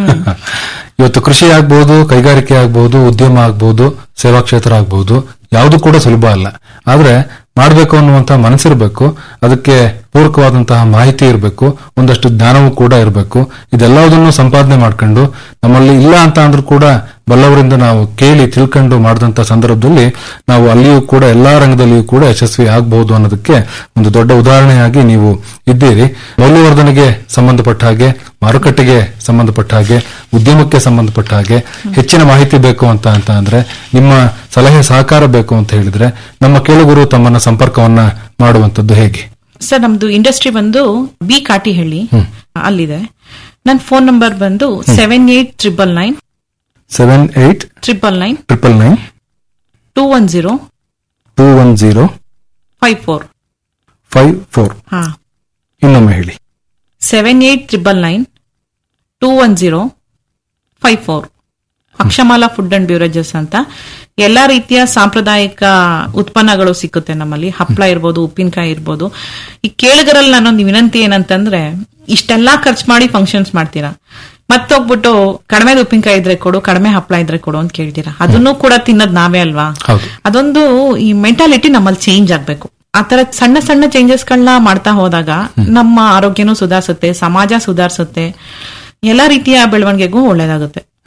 ಇವತ್ತು ಕೃಷಿ ಆಗ್ಬಹುದು ಕೈಗಾರಿಕೆ ಆಗ್ಬಹುದು ಉದ್ಯಮ ಆಗ್ಬಹುದು ಸೇವಾ ಕ್ಷೇತ್ರ ಆಗ್ಬಹುದು ಯಾವುದು ಕೂಡ ಸುಲಭ ಅಲ್ಲ ಆದ್ರೆ ಮಾಡಬೇಕು ಅನ್ನುವಂತಹ ಮನಸ್ಸಿರ್ಬೇಕು ಅದಕ್ಕೆ ಪೂರಕವಾದಂತಹ ಮಾಹಿತಿ ಇರಬೇಕು ಒಂದಷ್ಟು ಜ್ಞಾನವೂ ಕೂಡ ಇರಬೇಕು ಇದೆಲ್ಲದನ್ನು ಸಂಪಾದನೆ ಮಾಡ್ಕೊಂಡು ನಮ್ಮಲ್ಲಿ ಇಲ್ಲ ಅಂತ ಅಂದ್ರೂ ಕೂಡ ಬಲ್ಲವರಿಂದ ನಾವು ಕೇಳಿ ತಿಳ್ಕೊಂಡು ಮಾಡಿದಂತ ಸಂದರ್ಭದಲ್ಲಿ ನಾವು ಅಲ್ಲಿಯೂ ಕೂಡ ಎಲ್ಲಾ ರಂಗದಲ್ಲಿಯೂ ಕೂಡ ಯಶಸ್ವಿ ಆಗಬಹುದು ಅನ್ನೋದಕ್ಕೆ ಒಂದು ದೊಡ್ಡ ಉದಾಹರಣೆಯಾಗಿ ನೀವು ಇದ್ದೀರಿ ಮೌಲ್ಯವರ್ಧನೆಗೆ ಸಂಬಂಧಪಟ್ಟ ಹಾಗೆ ಮಾರುಕಟ್ಟೆಗೆ ಸಂಬಂಧಪಟ್ಟ ಹಾಗೆ ಉದ್ಯಮಕ್ಕೆ ಸಂಬಂಧಪಟ್ಟ ಹಾಗೆ ಹೆಚ್ಚಿನ ಮಾಹಿತಿ ಬೇಕು ಅಂತ ಅಂತ ಅಂದ್ರೆ ನಿಮ್ಮ ಸಲಹೆ ಸಹಕಾರ ಬೇಕು ಅಂತ ಹೇಳಿದ್ರೆ ನಮ್ಮ ಕೇಳುಗರು ತಮ್ಮನ್ನ ಸಂಪರ್ಕವನ್ನ ಮಾಡುವಂತದ್ದು ಹೇಗೆ ಸರ್ ನಮ್ದು ಇಂಡಸ್ಟ್ರಿ ಬಂದು ಬಿ ಕಾಟಿಹಳ್ಳಿ ಅಲ್ಲಿದೆ ನನ್ನ ಫೋನ್ ನಂಬರ್ ಬಂದು seven eight triple nine seven eight triple nine triple nine two one zero two one zero five four five four ಹಾ ಇನ್ನೊಮ್ಮೆ ಹೇಳಿ seven eight triple nine two one zero five four Akshamala food and beverages ಅಂತ ಎಲ್ಲಾ ರೀತಿಯ ಸಾಂಪ್ರದಾಯಿಕ ಉತ್ಪನ್ನಗಳು ಸಿಕ್ಕುತ್ತೆ ನಮ್ಮಲ್ಲಿ ಹಪ್ಪಳ ಇರ್ಬೋದು ಉಪ್ಪಿನಕಾಯಿ ಇರ್ಬೋದು ಈ ಕೇಳುಗರಲ್ಲಿ ನಾನೊಂದು ವಿನಂತಿ ಏನಂತಂದ್ರೆ ಇಷ್ಟೆಲ್ಲಾ ಖರ್ಚು ಮಾಡಿ ಫಂಕ್ಷನ್ಸ್ ಮಾಡ್ತೀರಾ ಮತ್ತೋಗ್ಬಿಟ್ಟು ಕಡಿಮೆ ಉಪ್ಪಿನಕಾಯಿ ಇದ್ರೆ ಕೊಡು ಕಡಿಮೆ ಹಪ್ಪಳ ಇದ್ರೆ ಕೊಡು ಅಂತ ಕೇಳ್ತೀರಾ ಅದನ್ನು ಕೂಡ ತಿನ್ನೋದು ನಾವೇ ಅಲ್ವಾ ಹೌದು. ಅದೊಂದು ಈ ಮೆಂಟಾಲಿಟಿ ನಮ್ಮಲ್ಲಿ ಚೇಂಜ್ ಆಗ್ಬೇಕು ಆತರ ಸಣ್ಣ ಸಣ್ಣ ಚೇಂಜಸ್ ಗಳನ್ನ ಮಾಡ್ತಾ ಹೋದಾಗ ನಮ್ಮ ಆರೋಗ್ಯನೂ ಸುಧಾರಿಸುತ್ತೆ ಸಮಾಜ ಸುಧಾರಿಸುತ್ತೆ ಎಲ್ಲಾ ರೀತಿಯ ಬೆಳವಣಿಗೆಗೂ ಒಳ್ಳೇದಾಗುತ್ತೆ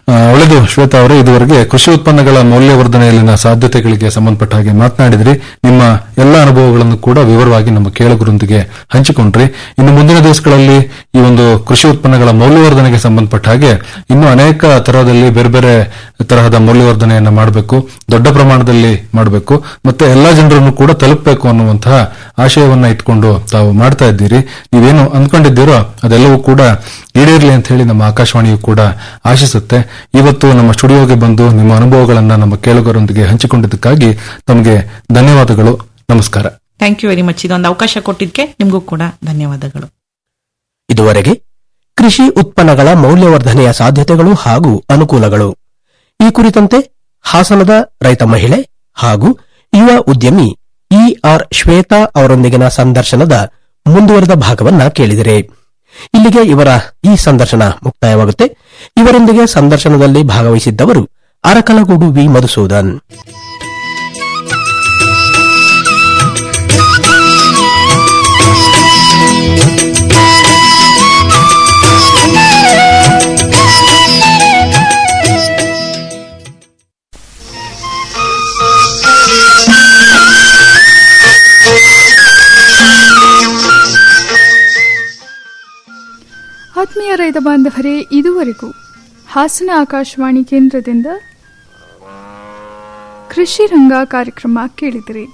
ಆ, ಒಳ್ಳೆಯದು ಶ್ವೇತಾ ಅವರೇ ಇದುವರೆಗೆ ಕೃಷಿ ಉತ್ಪನ್ನಗಳ ಮೌಲ್ಯವರ್ಧನೆಯಲ್ಲಿನ ಸಾಧ್ಯತೆಗಳಿಗೆ ಸಂಬಂಧಪಟ್ಟ ಹಾಗೆ ಮಾತನಾಡಿದ್ರಿ ನಿಮ್ಮ ಎಲ್ಲ ಅನುಭವಗಳನ್ನು ಕೂಡ ವಿವರವಾಗಿ ನಮ್ಮ ಕೇಳುಗರೊಂದಿಗೆ ಹಂಚಿಕೊಂಡ್ರಿ ಇನ್ನು ಮುಂದಿನ ದಿವಸಗಳಲ್ಲಿ ಈ ಒಂದು ಕೃಷಿ ಉತ್ಪನ್ನಗಳ ಮೌಲ್ಯವರ್ಧನೆಗೆ ಸಂಬಂಧಪಟ್ಟ ಹಾಗೆ ಇನ್ನು ಅನೇಕ ತರಹದಲ್ಲಿ ಬೇರೆ ಬೇರೆ ತರಹದ ಮೌಲ್ಯವರ್ಧನೆಯನ್ನ ಮಾಡಬೇಕು ದೊಡ್ಡ ಪ್ರಮಾಣದಲ್ಲಿ ಮಾಡಬೇಕು ಮತ್ತೆ ಎಲ್ಲಾ ಜನರನ್ನು ಕೂಡ ತಲುಪಬೇಕು ಅನ್ನುವಂತಹ ಆಶಯವನ್ನ ಇಟ್ಕೊಂಡು ತಾವು ಮಾಡ್ತಾ ಇದ್ದೀರಿ ನೀವೇನು ಅಂದ್ಕೊಂಡಿದ್ದೀರೋ ಅದೆಲ್ಲವೂ ಕೂಡ ಈಡೇರಲಿ ಅಂತ ಹೇಳಿ ನಮ್ಮ ಆಕಾಶವಾಣಿಯು ಕೂಡ ಆಶಿಸುತ್ತೆ ಇವತ್ತು ನಮ್ಮ ಸ್ಟುಡಿಯೋಗೆ ಬಂದು ನಿಮ್ಮ ಅನುಭವಗಳನ್ನ ನಮ್ಮ ಕೇಳುಗರೊಂದಿಗೆ ಹಂಚಿಕೊಂಡಿದ್ದಕ್ಕಾಗಿ ತಮಗೆ ಧನ್ಯವಾದಗಳು ನಮಸ್ಕಾರ ಥ್ಯಾಂಕ್ ಯು ವೆರಿ ಮಚ್ ಇದೊಂದು ಅವಕಾಶ ಕೊಟ್ಟಿದ್ದಕ್ಕೆ ನಿಮಗೂ ಕೂಡ ಧನ್ಯವಾದಗಳು ಇದುವರೆಗೆ ಕೃಷಿ ಉತ್ಪನ್ನಗಳ ಮೌಲ್ಯವರ್ಧನೆಯ ಸಾಧ್ಯತೆಗಳು ಹಾಗೂ ಅನುಕೂಲಗಳು ಈ ಕುರಿತಂತೆ ಹಾಸನದ ರೈತ ಮಹಿಳೆ ಹಾಗೂ ಯುವ ಉದ್ಯಮಿ ಇಆರ್ ಶ್ವೇತಾ ಅವರೊಂದಿಗಿನ ಸಂದರ್ಶನದ ಮುಂದುವರೆದ ಭಾಗವನ್ನ ಕೇಳಿದಿರಿ ಇಲ್ಲಿಗೆ ಇವರ ಈ ಸಂದರ್ಶನ ಮುಕ್ತಾಯವಾಗುತ್ತೆ ಇವರೊಂದಿಗೆ ಸಂದರ್ಶನದಲ್ಲಿ ಭಾಗವಹಿಸಿದ್ದವರು ಅರಕಲಗೂಡು ವಿ ಮಧುಸೂದನ್ ಆತ್ಮೀಯ ರೈತ ಬಾಂಧವರೇ ಇದುವರೆಗೂ ಹಾಸನ ಆಕಾಶವಾಣಿ ಕೇಂದ್ರದಿಂದ ಕೃಷಿ ರಂಗ ಕಾರ್ಯಕ್ರಮ ಕೇಳಿದಿರಿ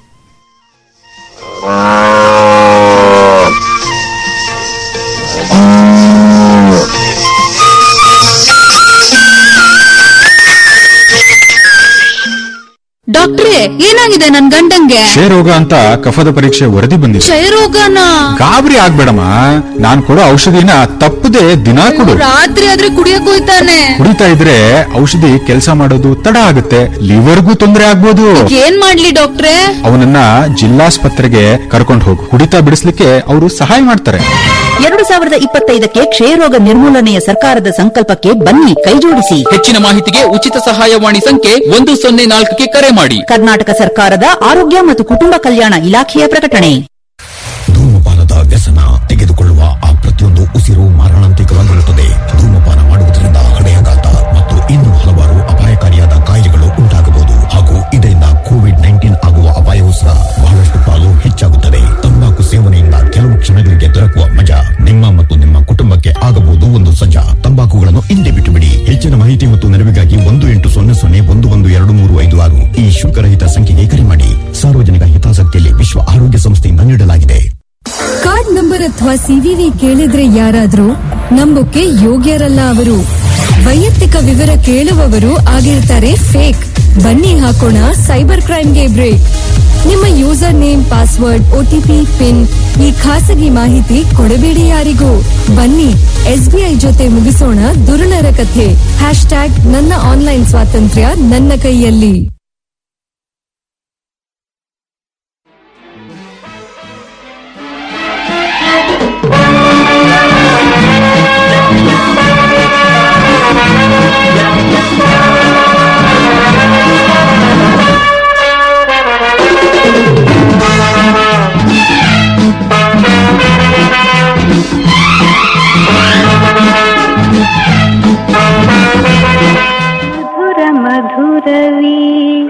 ಡಾಕ್ಟ್ರೇ ಏನಾಗಿದೆ ನನ್ ಗಂಡಂಗೆ ಕ್ಷಯರೋಗ ಅಂತ ಕಫದ ಪರೀಕ್ಷೆ ವರದಿ ಬಂದಿದೆ ಕ್ಷಯರೋಗನ ಗಾಬರಿ ಆಗ್ಬೇಡಮ್ಮ ನಾನ್ ಕೊಡೋ ಔಷಧಿನ ತಪ್ಪದೆ ದಿನಾ ಕೊಡು ರಾತ್ರಿ ಆದ್ರೆ ಕುಡಿಯಕ್ ಹೋಯ್ತಾನೆ ಕುಡಿತಾ ಇದ್ರೆ ಔಷಧಿ ಕೆಲಸ ಮಾಡೋದು ತಡ ಆಗುತ್ತೆ ಲಿವರ್ಗೂ ತೊಂದರೆ ಆಗ್ಬೋದು ಏನ್ ಮಾಡ್ಲಿ ಡಾಕ್ಟ್ರೇ ಅವನನ್ನ ಜಿಲ್ಲಾಸ್ಪತ್ರೆಗೆ ಕರ್ಕೊಂಡು ಹೋಗು ಕುಡಿತಾ ಬಿಡಿಸ್ಲಿಕ್ಕೆ ಅವರು ಸಹಾಯ ಮಾಡ್ತಾರೆ ಎರಡು ಸಾವಿರದ ಇಪ್ಪತ್ತೈದಕ್ಕೆ ಕ್ಷಯರೋಗ ನಿರ್ಮೂಲನೆಯ ಸರ್ಕಾರದ ಸಂಕಲ್ಪಕ್ಕೆ ಬನ್ನಿ ಕೈಜೋಡಿಸಿ ಹೆಚ್ಚಿನ ಮಾಹಿತಿಗೆ ಉಚಿತ ಸಹಾಯವಾಣಿ ಸಂಖ್ಯೆ ಒಂದು ಸೊನ್ನೆ ನಾಲ್ಕಕ್ಕೆ ಕರೆ ಮಾಡಿ ಕರ್ನಾಟಕ ಸರ್ಕಾರದ ಆರೋಗ್ಯ ಮತ್ತು ಕುಟುಂಬ ಕಲ್ಯಾಣ ಇಲಾಖೆಯ ಪ್ರಕಟಣೆ ಧೂಮಪಾನದ ವ್ಯಸನ ತೆಗೆದುಕೊಳ್ಳುವ ಆ ಪ್ರತಿಯೊಂದು ಉಸಿರು ಮಾರಣಾಂತಿಕವಾಗಿರುತ್ತದೆ ಧೂಮಪಾನ ಮಾಡುವುದರಿಂದ ಹೃದಯಾಘಾತ ಮತ್ತು ಇನ್ನೂ ಹಲವಾರು ಅಪಾಯಕಾರಿಯಾದ ಕಾಯಿಲೆಗಳು ಉಂಟಾಗಬಹುದು ಹಾಗೂ ಇದರಿಂದ ಕೋವಿಡ್ ನೈನ್ಟೀನ್ ಆಗುವ ಅಪಾಯವೂ ಸಹ ಬಹಳಷ್ಟು ಪಾಲು ಹೆಚ್ಚಾಗುತ್ತದೆ ತಂಬಾಕು ಸೇವನೆಯಿಂದ ಕೆಲವು ಕ್ಷಣಗಳಿಗೆ ದೊರಕುವ ಮಜಾ ನಿಮ್ಮ ಮತ್ತು ನಿಮ್ಮ ಕುಟುಂಬಕ್ಕೆ ಆಗಬಹುದು ಒಂದು ಸಜ್ಜಾ ತಂಬಾಕುಗಳನ್ನು ಹಿಂದೆ ಬಿಟ್ಟು ಬಿಡಿ ಹೆಚ್ಚಿನ ಮಾಹಿತಿ ಮತ್ತು ನೆರವಿಗಾಗಿ ಒಂದು ಎಂಟು ಸೊನ್ನೆ ಸೊನ್ನೆ ಒಂದು ಒಂದು ಎರಡು ಮೂರು ಐದು ಆರು ಈ ಶುಲ್ಕರಹಿತ ಸಂಖ್ಯೆಗೆ ಕರೆ ಮಾಡಿ ಸಾರ್ವಜನಿಕ ಹಿತಾಸಕ್ತಿಯಲ್ಲಿ ವಿಶ್ವ ಆರೋಗ್ಯ ಸಂಸ್ಥೆಯಿಂದ ನೀಡಲಾಗಿದೆ ಕಾರ್ಡ್ ನಂಬರ್ ಅಥವಾ ಸಿವಿವಿ ಕೇಳಿದ್ರೆ ಯಾರಾದ್ರೂ ನಂಬೋಕೆ ಯೋಗ್ಯರಲ್ಲ ಅವರು ವೈಯಕ್ತಿಕ ವಿವರ ಕೇಳುವವರು ಆಗಿರ್ತಾರೆ ಫೇಕ್ ಬನ್ನಿ ಹಾಕೋಣ ಸೈಬರ್ ಕ್ರೈಮ್ಗೆ ಬ್ರೇಕ್ ನಿಮ್ಮ user name password OTP PIN ಈ ಖಾಸಗಿ ಮಾಹಿತಿ ಕೊಡಬೇಡಿ ಯಾರಿಗೂ ಬನ್ನಿ ಎಸ್ಬಿಐ ಜೊತೆ ಮುಗಿಸೋಣ ದುರುಳರ ಕಥೆ ಹ್ಯಾಶ್ ಟ್ಯಾಗ್ ನನ್ನ ಆನ್ಲೈನ್ ಸ್ವಾತಂತ್ರ್ಯ ನನ್ನ ಕೈಯಲ್ಲಿ ಮಧುರ ಮಧುರವಿ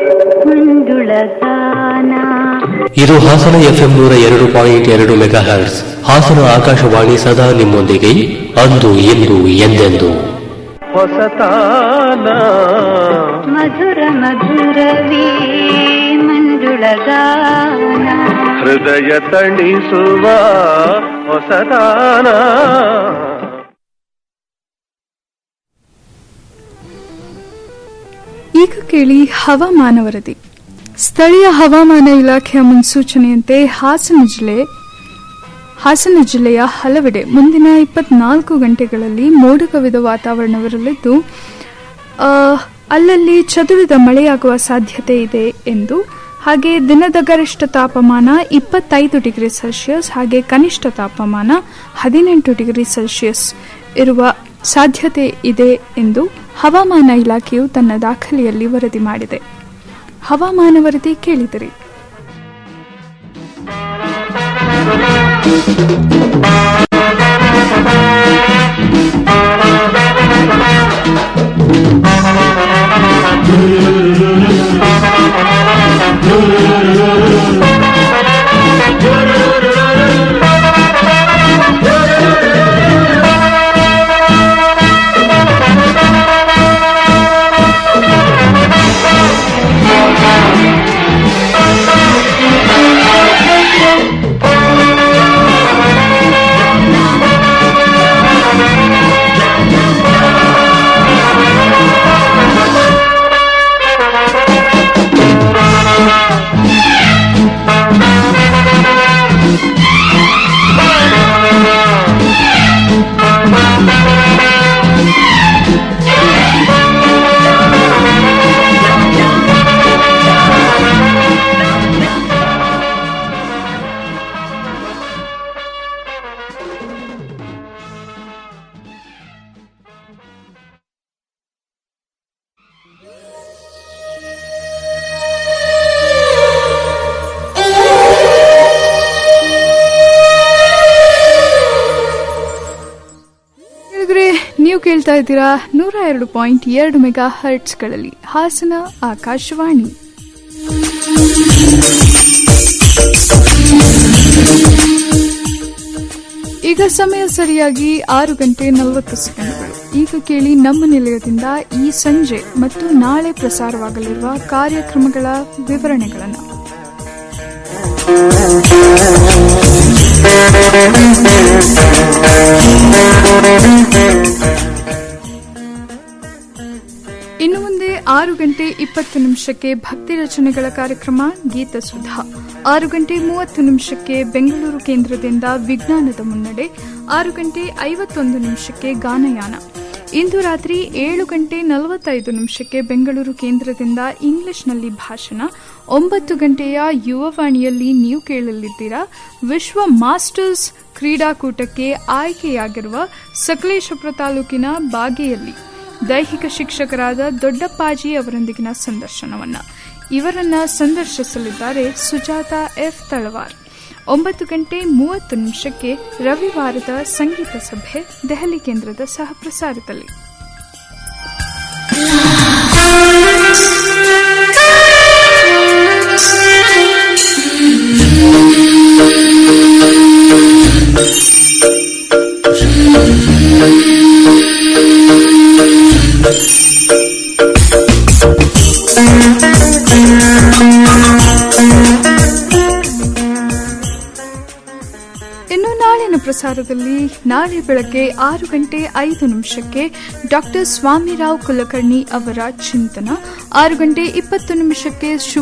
ಮಂಜುಳಗಾನ ಇದು ಹಾಸನ ಎಫ್ಎಂ ನೂರ ಎರಡು ಪಾಯಿಂಟ್ ಎರಡು ಮೆಗಾ ಹರ್ಟ್ಸ್ ಹಾಸನ ಆಕಾಶವಾಣಿ ಸದಾ ನಿಮ್ಮೊಂದಿಗೆ ಅಂದು ಎಂದು ಎಂದೆಂದು ಹೊಸತಾನ ಮಧುರ ಮಧುರವಿ ಮಂಜುಳಗಾನ ಹೃದಯ ತಣಿಸುವ ಹೊಸದಾನ ಈಗ ಕೇಳಿ ಹವಾಮಾನ ವರದಿ ಸ್ಥಳೀಯ ಹವಾಮಾನ ಇಲಾಖೆಯ ಮುನ್ಸೂಚನೆಯಂತೆ ಹಾಸನ ಜಿಲ್ಲೆ ಹಾಸನ ಜಿಲ್ಲೆಯ ಹಲವೆಡೆ ಮುಂದಿನ ಇಪ್ಪತ್ನಾಲ್ಕು ಗಂಟೆಗಳಲ್ಲಿ ಮೋಡ ಕವಿದ ವಾತಾವರಣವಿರಲಿದ್ದು ಆ, ಅಲ್ಲಲ್ಲಿ ಚದುರಿದ ಮಳೆಯಾಗುವ ಸಾಧ್ಯತೆ ಇದೆ ಎಂದು ಹಾಗೆ ದಿನದ ಗರಿಷ್ಠ ತಾಪಮಾನ ಇಪ್ಪತ್ತೈದು ಡಿಗ್ರಿ ಸೆಲ್ಸಿಯಸ್ ಹಾಗೆ ಕನಿಷ್ಠ ತಾಪಮಾನ ಹದಿನೆಂಟು ಡಿಗ್ರಿ ಸೆಲ್ಸಿಯಸ್ ಇರುವ ಸಾಧ್ಯತೆ ಇದೆ ಎಂದು ಹವಾಮಾನ ಇಲಾಖೆಯು ತನ್ನ ದಾಖಲೆಯಲ್ಲಿ ವರದಿ ಮಾಡಿದೆ ಹವಾಮಾನ ವರದಿ ಕೇಳಿದಿರಿ ಿ ಕೇಳ್ತಾ ಇದ್ದೀರಾ ನೂರ ಎರಡು ಪಾಯಿಂಟ್ ಎರಡು ಮೆಗಾ ಹರ್ಟ್ಸ್ಗಳಲ್ಲಿ ಹಾಸನ ಆಕಾಶವಾಣಿ ಈಗ ಸಮಯ ಸರಿಯಾಗಿ ಆರು ಗಂಟೆ ನಲವತ್ತು ಸೆಕೆಂಡ್ಗಳು ಈಗ ಕೇಳಿ ನಮ್ಮ ನಿಲಯದಿಂದ ಈ ಸಂಜೆ ಮತ್ತು ನಾಳೆ ಪ್ರಸಾರವಾಗಲಿರುವ ಕಾರ್ಯಕ್ರಮಗಳ ವಿವರಣೆಗಳನ್ನು ಇನ್ನು ಮುಂದೆ ಆರು ಗಂಟೆ ಇಪ್ಪತ್ತು ನಿಮಿಷಕ್ಕೆ ಭಕ್ತಿ ರಚನೆಗಳ ಕಾರ್ಯಕ್ರಮ ಗೀತ ಸುಧಾ ಆರು ಗಂಟೆ ಮೂವತ್ತು ನಿಮಿಷಕ್ಕೆ ಬೆಂಗಳೂರು ಕೇಂದ್ರದಿಂದ ವಿಜ್ಞಾನದ ಮುನ್ನಡೆ ಆರು ಗಂಟೆ ಐವತ್ತೊಂದು ನಿಮಿಷಕ್ಕೆ ಗಾನಯಾನ ಇಂದು ರಾತ್ರಿ ಏಳು ಗಂಟೆ ನಲವತ್ತೈದು ನಿಮಿಷಕ್ಕೆ ಬೆಂಗಳೂರು ಕೇಂದ್ರದಿಂದ ಇಂಗ್ಲಿಷ್ನಲ್ಲಿ ಭಾಷಣ ಒಂಬತ್ತು ಗಂಟೆಯ ಯುವವಾಣಿಯಲ್ಲಿ ನೀವು ಕೇಳಲಿದ್ದೀರಾ ವಿಶ್ವ ಮಾಸ್ಟರ್ಸ್ ಕ್ರೀಡಾಕೂಟಕ್ಕೆ ಆಯ್ಕೆಯಾಗಿರುವ ಸಕಲೇಶಪುರ ತಾಲೂಕಿನ ಬಾಗೆಯಲ್ಲಿ ದೈಹಿಕ ಶಿಕ್ಷಕರಾದ ದೊಡ್ಡಪ್ಪಾಜಿ ಅವರೊಂದಿಗಿನ ಸಂದರ್ಶನವನ್ನ ಇವರನ್ನ ಸಂದರ್ಶಿಸಲಿದ್ದಾರೆ ಸುಜಾತ ಎಫ್ ತಳವಾರ್ ಒಂಬತ್ತು ಗಂಟೆ ಮೂವತ್ತು ನಿಮಿಷಕ್ಕೆ ರವಿವಾರದ ಸಂಗೀತ ಸಭೆ ದೆಹಲಿ ಕೇಂದ್ರದ ಸಹ ಪ್ರಸಾರದಲ್ಲಿ ಇನ್ನು ನಾಳಿನ ಪ್ರಸಾರದಲ್ಲಿ ನಾಳೆ ಬೆಳಗ್ಗೆ ಆರು ಗಂಟೆ ಐದು ನಿಮಿಷಕ್ಕೆ ಡಾಕ್ಟರ್ ಸ್ವಾಮಿರಾವ್ ಕುಲಕರ್ಣಿ ಅವರ ಚಿಂತನ ಆರು ಗಂಟೆ ಇಪ್ಪತ್ತು ನಿಮಿಷಕ್ಕೆ